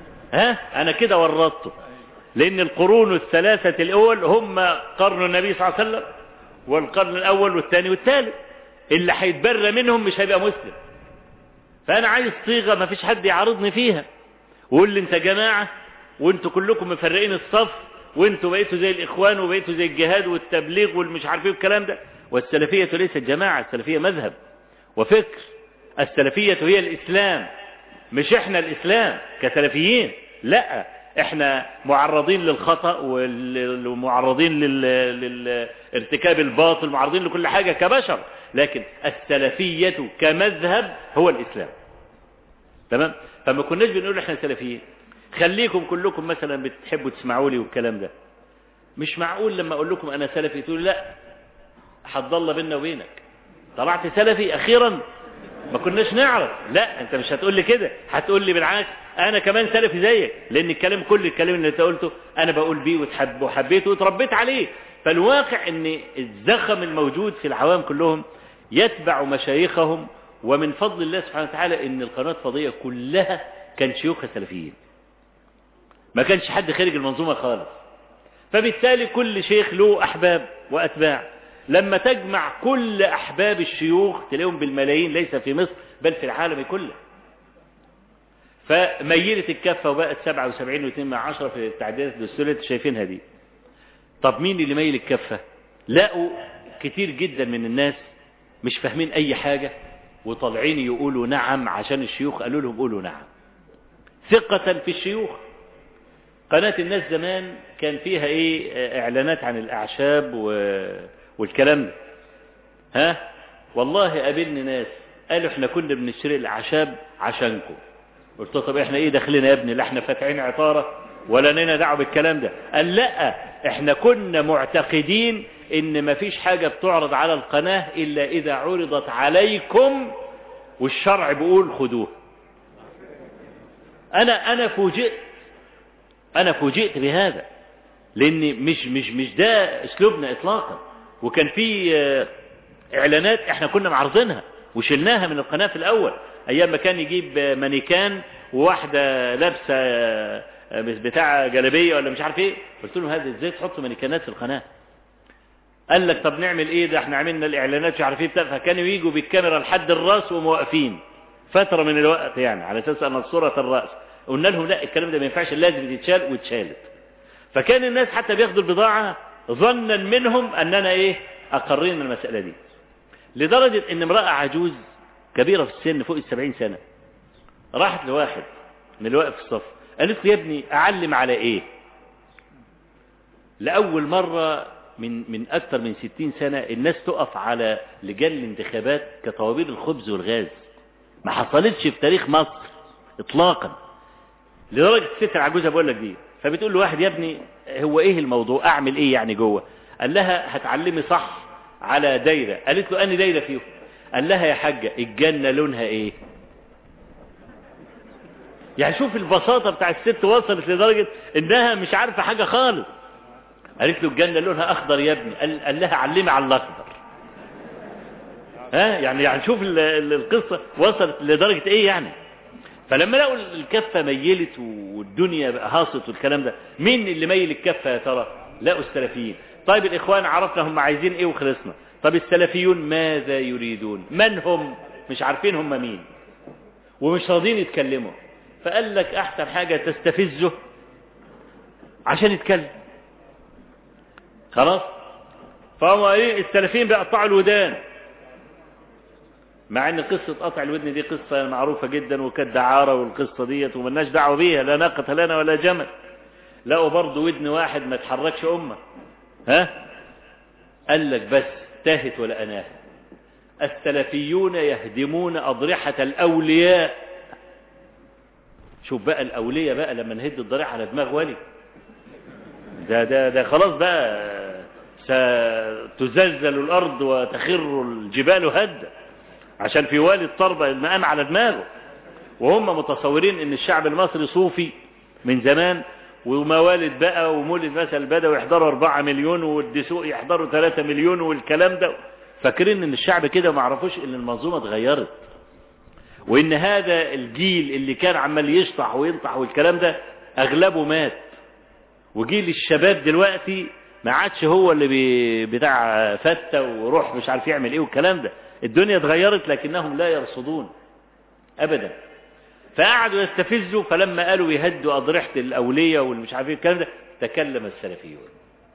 ها انا كده ورطته لان القرون الثلاثة الاول هم قرن النبي صلى الله عليه وسلم والقرن الاول والثاني والثالث اللي هيتبرى منهم مش هيبقى مسلم فانا عايز صيغة ما فيش حد يعارضني فيها وقول لي انت جماعة وانتوا كلكم مفرقين الصف وانتوا بقيتوا زي الاخوان وبقيتوا زي الجهاد والتبليغ والمش عارف ايه والكلام ده والسلفية ليست جماعة السلفية مذهب وفكر السلفية هي الاسلام مش احنا الاسلام كسلفيين لا احنا معرضين للخطأ وال- ومعرضين لل- للارتكاب الباطل معرضين لكل حاجة كبشر لكن السلفية كمذهب هو الاسلام تمام فما كناش بنقول احنا سلفيين خليكم كلكم مثلا بتحبوا تسمعوا لي والكلام ده مش معقول لما اقول لكم انا سلفي تقول لا حضل بيننا وبينك طلعت سلفي اخيرا ما كناش نعرف لا انت مش هتقول لي كده هتقول لي بالعكس انا كمان سلفي زيك لان الكلام كل الكلام اللي انت قلته انا بقول بيه وتحب وحبيته وتربيت عليه فالواقع ان الزخم الموجود في العوام كلهم يتبع مشايخهم ومن فضل الله سبحانه وتعالى ان القناه الفضائيه كلها كان شيوخها سلفيين ما كانش حد خارج المنظومه خالص فبالتالي كل شيخ له احباب واتباع لما تجمع كل احباب الشيوخ تلاقيهم بالملايين ليس في مصر بل في العالم كله فميلت الكفه وبقت 77 و2 مع 10 في التعديلات الدستوريه اللي شايفينها دي طب مين اللي ميل الكفه لقوا كتير جدا من الناس مش فاهمين اي حاجه وطالعين يقولوا نعم عشان الشيوخ قالوا لهم قولوا نعم ثقة في الشيوخ قناة الناس زمان كان فيها ايه اعلانات عن الاعشاب و... والكلام ده ها والله قابلني ناس قالوا احنا كنا بنشتري الاعشاب عشانكم قلت له طب احنا ايه داخلنا يا ابني لا احنا فاتحين عطارة ولا لنا دعوه بالكلام ده قال لا احنا كنا معتقدين ان مفيش حاجة بتعرض على القناة الا اذا عرضت عليكم والشرع بيقول خدوه انا انا فوجئت انا فوجئت بهذا لان مش مش مش ده اسلوبنا اطلاقا وكان في آه، اعلانات احنا كنا معرضينها وشلناها من القناة في الاول ايام ما كان يجيب آه، مانيكان وواحدة لابسة آه، آه، بتاع جلابية ولا مش عارف ايه قلت لهم هذا ازاي تحطوا مانيكانات في القناة قال لك طب نعمل ايه ده احنا عملنا الاعلانات مش عارف ايه بتاع فكانوا يجوا بالكاميرا لحد الراس وموقفين فترة من الوقت يعني على اساس ان صورة الراس قلنا لهم لا الكلام ده ما ينفعش لازم يتشال واتشالت فكان الناس حتى بياخدوا البضاعة ظنا منهم اننا ايه اقرينا المسألة دي لدرجة ان امرأة عجوز كبيرة في السن فوق السبعين سنة راحت لواحد من اللي واقف في الصف قالت له يا ابني اعلم على ايه لأول مرة من من أكثر من ستين سنة الناس تقف على لجان الانتخابات كطوابير الخبز والغاز ما حصلتش في تاريخ مصر إطلاقا لدرجة الست العجوزة بقول لك دي فبتقول له واحد يا ابني هو ايه الموضوع اعمل ايه يعني جوه قال لها هتعلمي صح على دايرة قالت له اني دايرة فيهم قال لها يا حاجة الجنة لونها ايه يعني شوف البساطة بتاع الست وصلت لدرجة انها مش عارفة حاجة خالص قالت له الجنة لونها اخضر يا ابني قال, قال لها علمي على الاخضر ها يعني يعني شوف ال- ال- القصة وصلت لدرجة ايه يعني فلما لقوا الكفة ميلت والدنيا بقى هاصت والكلام ده مين اللي ميل الكفة يا ترى لقوا السلفيين طيب الاخوان عرفنا هم عايزين ايه وخلصنا طب السلفيون ماذا يريدون من هم مش عارفين هم مين ومش راضين يتكلموا فقال لك احسن حاجة تستفزه عشان يتكلم خلاص فهم ايه السلفيين بيقطعوا الودان مع ان قصة قطع الودن دي قصة معروفة جدا وكانت دعارة والقصة ديت وملناش دعوة بيها لا ناقة لنا ولا جمل لقوا برضه ودن واحد ما تحركش أمة ها قال لك بس تاهت ولا أناه السلفيون يهدمون أضرحة الأولياء شوف بقى الأولياء بقى لما نهد الضريح على دماغ ولي ده ده ده خلاص بقى ستزلزل الأرض وتخر الجبال هدا عشان في والد طرد المقام على دماغه وهم متصورين ان الشعب المصري صوفي من زمان وموالد بقى ومولد مثلا البدوي يحضروا 4 مليون والدسوق يحضروا 3 مليون والكلام ده فاكرين ان الشعب كده ما عرفوش ان المنظومه اتغيرت وان هذا الجيل اللي كان عمال يشطح وينطح والكلام ده اغلبه مات وجيل الشباب دلوقتي ما عادش هو اللي بي بتاع فتة وروح مش عارف يعمل ايه والكلام ده الدنيا اتغيرت لكنهم لا يرصدون ابدا فقعدوا يستفزوا فلما قالوا يهدوا اضرحه الاوليه والمش عارف ايه الكلام ده تكلم السلفيون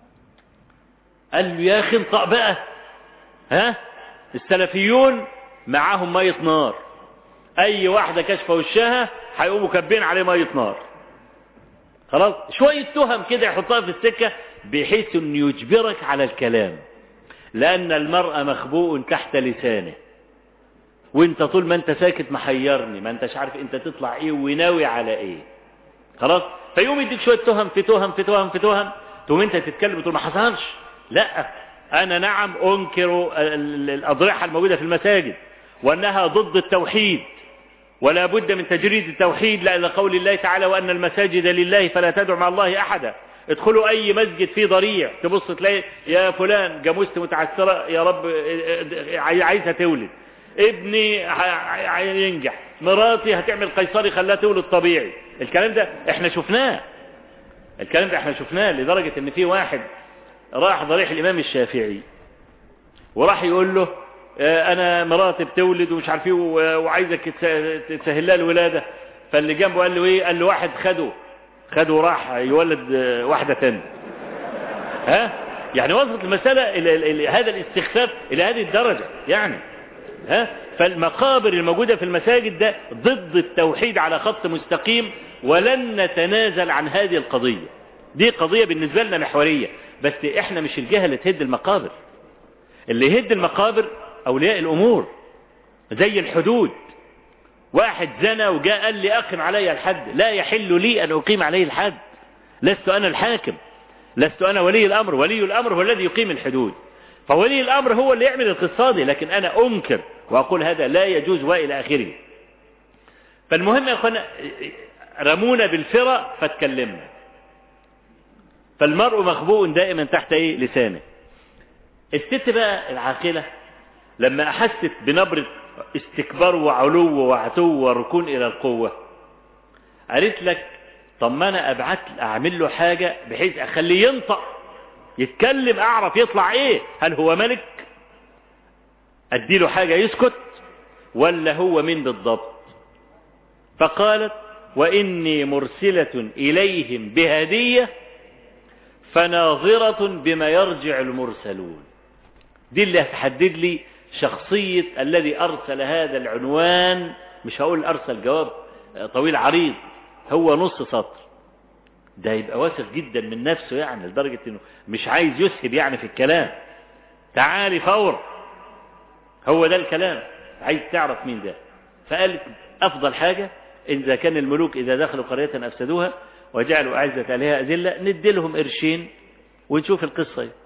قال له يا اخي انطق بقى ها السلفيون معاهم ميه نار اي واحده كشفه وشها هيقوموا كابين عليه ميه نار خلاص شويه تهم كده يحطها في السكه بحيث انه يجبرك على الكلام لأن المرء مخبوء تحت لسانه وانت طول ما انت ساكت محيرني ما انتش عارف انت تطلع ايه وناوي على ايه خلاص فيقوم يديك شوية تهم في تهم في تهم في تهم تقوم انت تتكلم وتقول ما حصلش لا انا نعم انكر الاضرحة الموجودة في المساجد وانها ضد التوحيد ولا بد من تجريد التوحيد لأن قول الله تعالى وأن المساجد لله فلا تدعو مع الله أحدا ادخلوا اي مسجد فيه ضريع تبص تلاقي يا فلان جاموست متعثره يا رب عايزها تولد ابني ينجح مراتي هتعمل قيصري خلاها تولد طبيعي الكلام ده احنا شفناه الكلام ده احنا شفناه لدرجة ان في واحد راح ضريح الامام الشافعي وراح يقول له انا مراتي بتولد ومش عارف ايه وعايزك تسهل لها الولاده فاللي جنبه قال له ايه قال له واحد خده خده وراح يولد واحدة تانية ها يعني وصلت المسألة إلى, إلى هذا الاستخفاف إلى هذه الدرجة يعني ها فالمقابر الموجودة في المساجد ده ضد التوحيد على خط مستقيم ولن نتنازل عن هذه القضية دي قضية بالنسبة لنا محورية بس احنا مش الجهة اللي تهد المقابر اللي يهد المقابر أولياء الأمور زي الحدود واحد زنى وجاء قال لي أقم علي الحد لا يحل لي أن أقيم عليه الحد لست أنا الحاكم لست أنا ولي الأمر ولي الأمر هو الذي يقيم الحدود فولي الأمر هو اللي يعمل الاقتصادي لكن أنا أنكر وأقول هذا لا يجوز وإلى آخره فالمهم يا أخوانا رمونا بالفرة فاتكلمنا فالمرء مخبوء دائما تحت ايه لسانه الست بقى العاقلة لما أحست بنبرة استكبار وعلو وعتو وركون إلى القوة قالت لك طب ما أنا أبعت أعمل له حاجة بحيث أخليه ينطق يتكلم أعرف يطلع إيه هل هو ملك أديله حاجة يسكت ولا هو مين بالضبط فقالت وإني مرسلة إليهم بهدية فناظرة بما يرجع المرسلون دي اللي هتحدد لي شخصية الذي أرسل هذا العنوان مش هقول أرسل جواب طويل عريض هو نص سطر ده يبقى واثق جدا من نفسه يعني لدرجة انه مش عايز يسهب يعني في الكلام تعالي فور هو ده الكلام عايز تعرف مين ده فقالت أفضل حاجة إذا كان الملوك إذا دخلوا قرية أفسدوها وجعلوا أعزة عليها أذلة ندي لهم قرشين ونشوف القصة ايه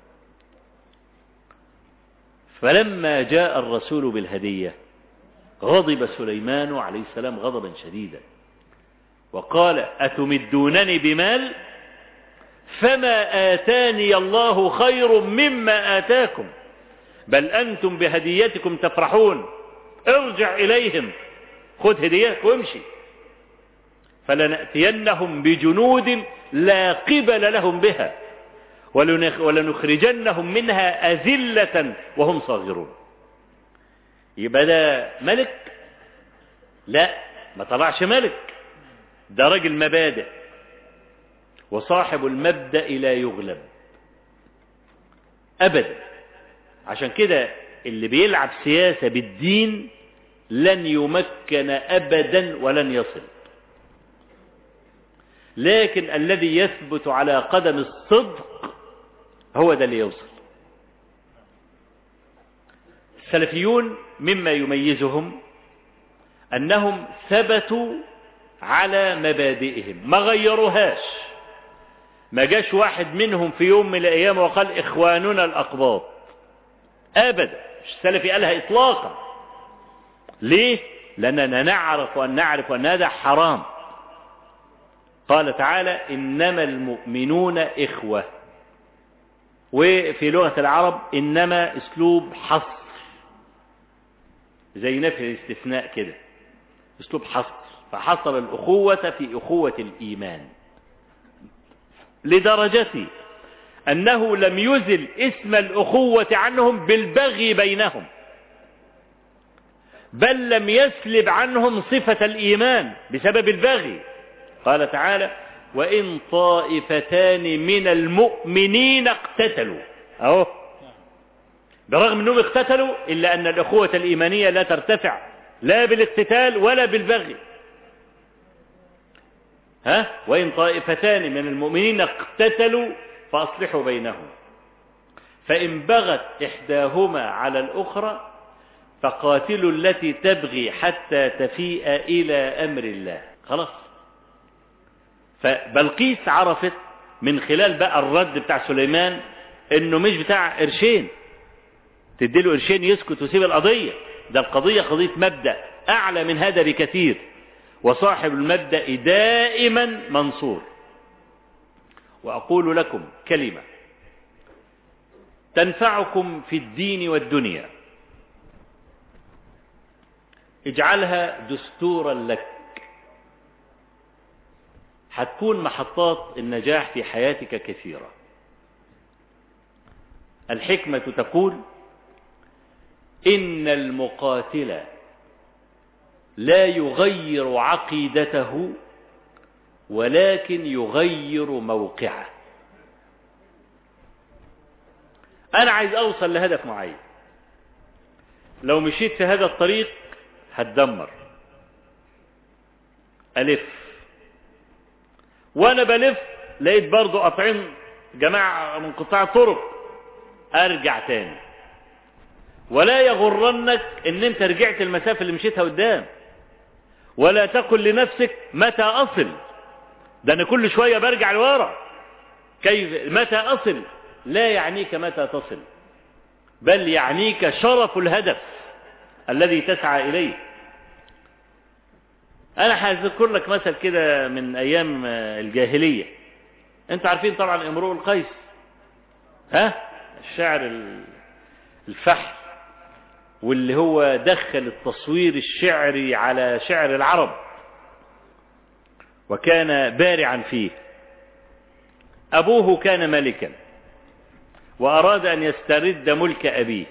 فلما جاء الرسول بالهدية غضب سليمان عليه السلام غضبا شديدا وقال أتمدونني بمال فما آتاني الله خير مما آتاكم بل أنتم بهديتكم تفرحون ارجع إليهم خذ هديتك وامشي فلنأتينهم بجنود لا قبل لهم بها ولنخرجنهم منها أذلة وهم صاغرون يبقى ده ملك لا ما طلعش ملك ده راجل مبادئ وصاحب المبدأ لا يغلب أبدا عشان كده اللي بيلعب سياسة بالدين لن يمكن أبدا ولن يصل لكن الذي يثبت على قدم الصدق هو ده اللي يوصل السلفيون مما يميزهم أنهم ثبتوا على مبادئهم ما غيروهاش ما جاش واحد منهم في يوم من الأيام وقال إخواننا الأقباط أبدا مش السلفي قالها إطلاقا ليه؟ لأننا نعرف وأن نعرف أن هذا حرام قال تعالى إنما المؤمنون إخوة وفي لغة العرب إنما أسلوب حصر زي نفي الاستثناء كده أسلوب حصر فحصر الأخوة في أخوة الإيمان لدرجة أنه لم يزل اسم الأخوة عنهم بالبغي بينهم بل لم يسلب عنهم صفة الإيمان بسبب البغي قال تعالى وإن طائفتان من المؤمنين اقتتلوا أهو برغم أنهم اقتتلوا إلا أن الأخوة الإيمانية لا ترتفع لا بالاقتتال ولا بالبغي ها وإن طائفتان من المؤمنين اقتتلوا فأصلحوا بينهم فإن بغت إحداهما على الأخرى فقاتلوا التي تبغي حتى تفيء إلى أمر الله خلاص فبلقيس عرفت من خلال بقى الرد بتاع سليمان انه مش بتاع قرشين تديله قرشين يسكت ويسيب القضية ده القضية قضية مبدأ أعلى من هذا بكثير وصاحب المبدأ دائما منصور وأقول لكم كلمة تنفعكم في الدين والدنيا اجعلها دستورا لك هتكون محطات النجاح في حياتك كثيرة الحكمة تقول إن المقاتل لا يغير عقيدته ولكن يغير موقعه أنا عايز أوصل لهدف معين لو مشيت في هذا الطريق هتدمر ألف وأنا بلف لقيت برضو قاطعين جماعة من قطاع الطرق أرجع تاني ولا يغرنك ان انت رجعت المسافة اللي مشيتها قدام ولا تقل لنفسك متى أصل ده أنا كل شوية برجع لورا كيف متى أصل لا يعنيك متى تصل بل يعنيك شرف الهدف الذي تسعى إليه أنا هذكر لك مثل كده من أيام الجاهلية أنت عارفين طبعا امرؤ القيس ها الشعر الفحل واللي هو دخل التصوير الشعري على شعر العرب وكان بارعا فيه أبوه كان ملكا وأراد أن يسترد ملك أبيه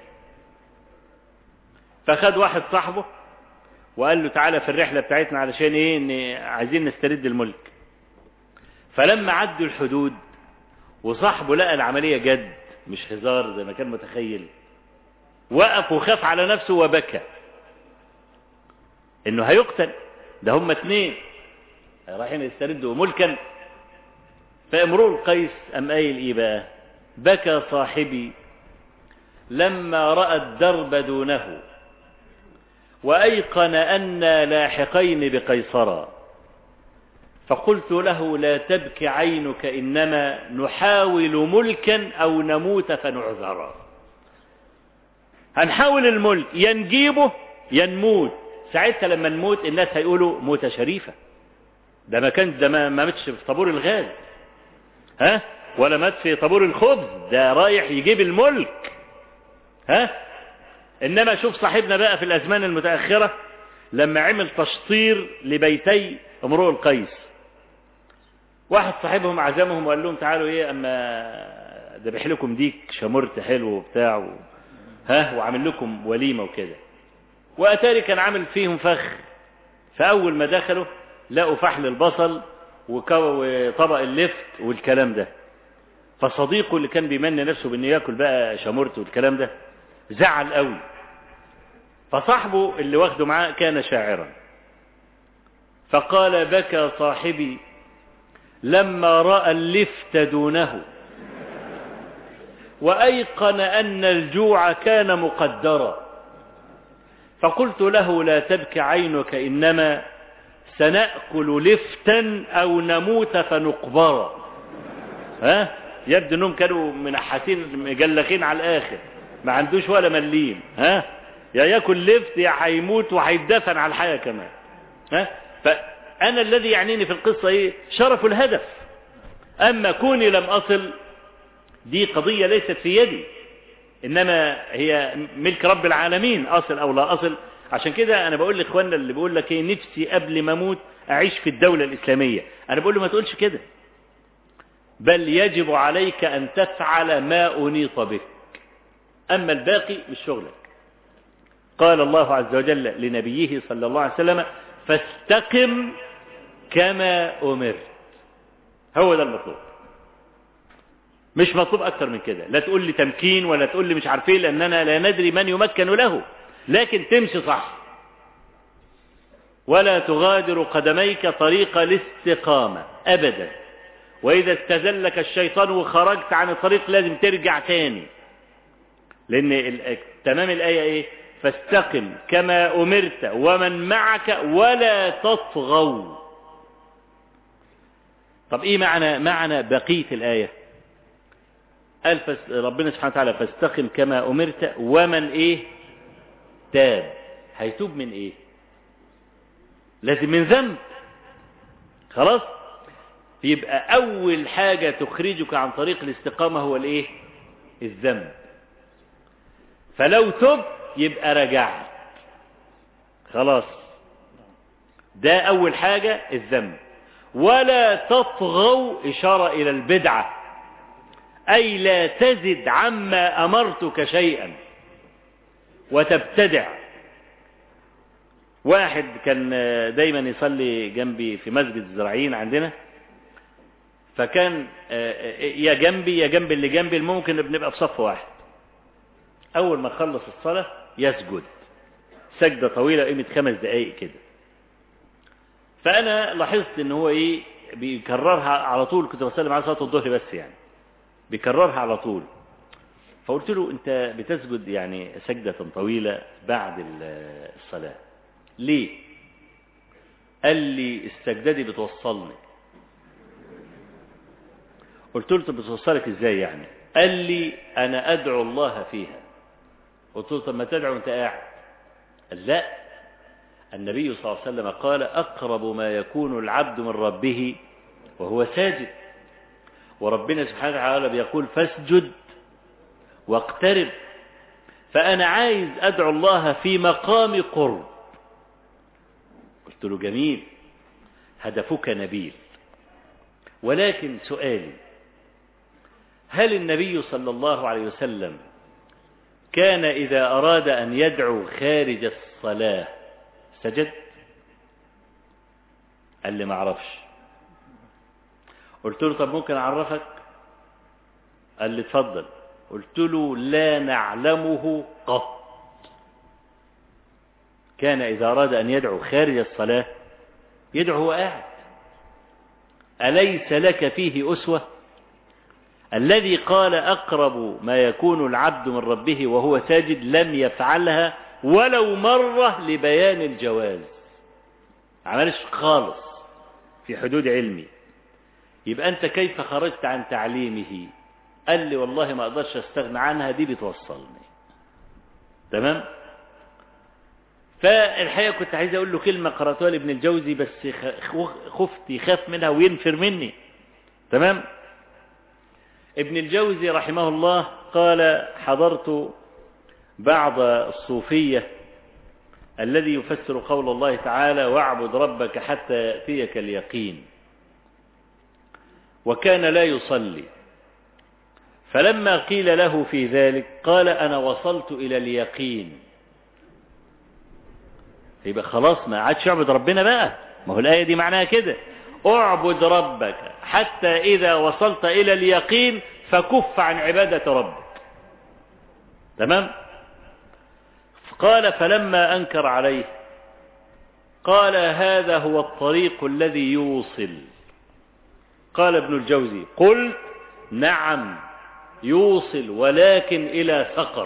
فخد واحد صاحبه وقال له تعالى في الرحلة بتاعتنا علشان ايه ان عايزين نسترد الملك فلما عدوا الحدود وصاحبه لقى العملية جد مش هزار زي ما كان متخيل وقف وخاف على نفسه وبكى انه هيقتل ده هم اتنين رايحين يستردوا ملكا فامرؤ القيس ام قايل ايه بقى بكى صاحبي لما راى الدرب دونه وايقن انا لاحقين بقيصرا فقلت له لا تبك عينك انما نحاول ملكا او نموت فنعذرا هنحاول الملك يا نجيبه يا نموت ساعتها لما نموت الناس هيقولوا موتة شريفة ده ما كان ده ما ماتش في طابور الغاز ها ولا مات في طابور الخبز ده رايح يجيب الملك ها انما شوف صاحبنا بقى في الازمان المتاخره لما عمل تشطير لبيتي امرؤ القيس واحد صاحبهم عزمهم وقال لهم تعالوا ايه اما ذبح لكم ديك شمرت حلو وبتاع و... ها وعامل لكم وليمة وكده وأتاري كان عامل فيهم فخ فأول ما دخلوا لقوا فحل البصل وطبق اللفت والكلام ده فصديقه اللي كان بيمنى نفسه بانه ياكل بقى شمرت والكلام ده زعل قوي فصاحبه اللي واخده معاه كان شاعرا فقال بكى صاحبي لما راى اللفت دونه وايقن ان الجوع كان مقدرا فقلت له لا تبكي عينك انما سناكل لفتا او نموت فنقبرا ها يبدو انهم كانوا منحتين مجلخين على الاخر ما عندوش ولا مليم ها يا ياكل لفت يا هيموت وهيدفن على الحياه كمان ها فانا الذي يعنيني في القصه ايه شرف الهدف اما كوني لم اصل دي قضيه ليست في يدي انما هي ملك رب العالمين اصل او لا اصل عشان كده انا بقول لاخواننا اللي بيقول لك ايه نفسي قبل ما اموت اعيش في الدوله الاسلاميه انا بقول له ما تقولش كده بل يجب عليك أن تفعل ما أنيط بك أما الباقي مش شغلك قال الله عز وجل لنبيه صلى الله عليه وسلم فاستقم كما أمرت هو ده المطلوب مش مطلوب أكثر من كده لا تقول لي تمكين ولا تقول لي مش عارفين لأننا لا ندري من يمكن له لكن تمشي صح ولا تغادر قدميك طريق الاستقامة أبدا وإذا استزلك الشيطان وخرجت عن الطريق لازم ترجع تاني لأن تمام الآية إيه فاستقم كما أمرت ومن معك ولا تطغوا طب إيه معنى معنى بقية الآية قال فس ربنا سبحانه وتعالى فاستقم كما أمرت ومن إيه تاب هيتوب من إيه لازم من ذنب خلاص يبقى أول حاجة تخرجك عن طريق الاستقامة هو الإيه؟ الذنب فلو تب يبقى رجعت خلاص ده أول حاجة الذنب ولا تطغوا إشارة إلى البدعة أي لا تزد عما أمرتك شيئا وتبتدع واحد كان دايما يصلي جنبي في مسجد الزراعيين عندنا فكان يا جنبي يا جنب اللي جنبي الممكن بنبقى في صف واحد أول ما خلص الصلاة يسجد سجدة طويلة قيمة خمس دقايق كده فأنا لاحظت إن هو إيه بيكررها على طول كنت بصلي معاه صلاة الظهر بس يعني بيكررها على طول فقلت له أنت بتسجد يعني سجدة طويلة بعد الصلاة ليه؟ قال لي السجدة دي بتوصلني قلت له بتوصلك ازاي يعني قال لي انا ادعو الله فيها قلت له طب ما تدعو وانت قاعد قال لا النبي صلى الله عليه وسلم قال اقرب ما يكون العبد من ربه وهو ساجد وربنا سبحانه وتعالى بيقول فاسجد واقترب فانا عايز ادعو الله في مقام قرب قلت له جميل هدفك نبيل ولكن سؤالي هل النبي صلى الله عليه وسلم كان إذا أراد أن يدعو خارج الصلاة سجد قال لي ما اعرفش قلت له طب ممكن أعرفك قال لي اتفضل قلت له لا نعلمه قط كان إذا أراد أن يدعو خارج الصلاة يدعو هو قاعد أليس لك فيه أسوة الذي قال أقرب ما يكون العبد من ربه وهو ساجد لم يفعلها ولو مرة لبيان الجواز عملش خالص في حدود علمي يبقى أنت كيف خرجت عن تعليمه قال لي والله ما أقدرش أستغنى عنها دي بتوصلني تمام فالحقيقة كنت عايز أقول له كلمة قرأتها لابن الجوزي بس خفت يخاف منها وينفر مني تمام ابن الجوزي رحمه الله قال حضرت بعض الصوفية الذي يفسر قول الله تعالى واعبد ربك حتى يأتيك اليقين وكان لا يصلي فلما قيل له في ذلك قال أنا وصلت إلى اليقين يبقى خلاص ما عادش يعبد ربنا بقى ما هو الآية دي معناها كده اعبد ربك حتى إذا وصلت إلى اليقين فكف عن عبادة ربك تمام قال فلما أنكر عليه قال هذا هو الطريق الذي يوصل قال ابن الجوزي قلت نعم يوصل ولكن إلى ثقر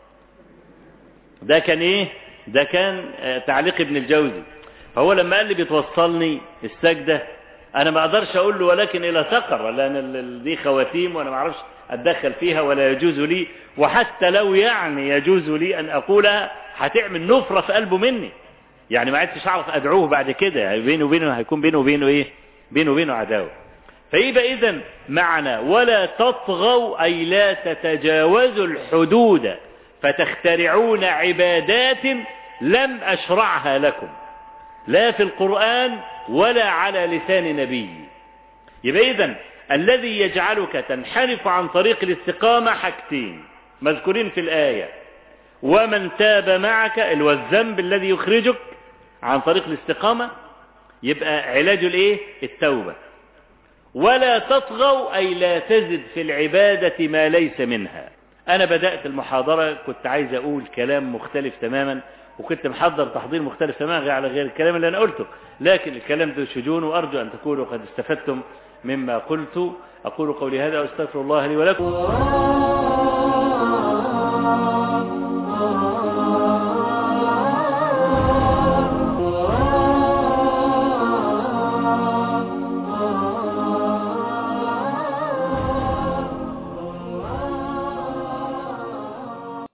ده كان إيه ده كان تعليق ابن الجوزي فهو لما قال لي بتوصلني السجدة أنا ما أقدرش أقول له ولكن إلى ثقر ولا أنا دي خواتيم وأنا ما أعرفش أتدخل فيها ولا يجوز لي وحتى لو يعني يجوز لي أن أقولها هتعمل نفرة في قلبه مني يعني ما عدتش أعرف أدعوه بعد كده يعني بينه وبينه هيكون بينه وبينه إيه بينه وبينه عداوة فيبقى إذا معنى ولا تطغوا أي لا تتجاوزوا الحدود فتخترعون عبادات لم أشرعها لكم لا في القرآن ولا على لسان نبي يبقى إذا الذي يجعلك تنحرف عن طريق الاستقامة حاجتين مذكورين في الآية ومن تاب معك والذنب الذي يخرجك عن طريق الاستقامة يبقى علاج الايه التوبة ولا تطغوا أي لا تزد في العبادة ما ليس منها أنا بدأت المحاضرة كنت عايز أقول كلام مختلف تماما وكنت محضر تحضير مختلف تماما على غير الكلام اللي أنا قلته لكن الكلام ده شجون وأرجو أن تكونوا قد استفدتم مما قلت أقول قولي هذا وأستغفر الله لي ولكم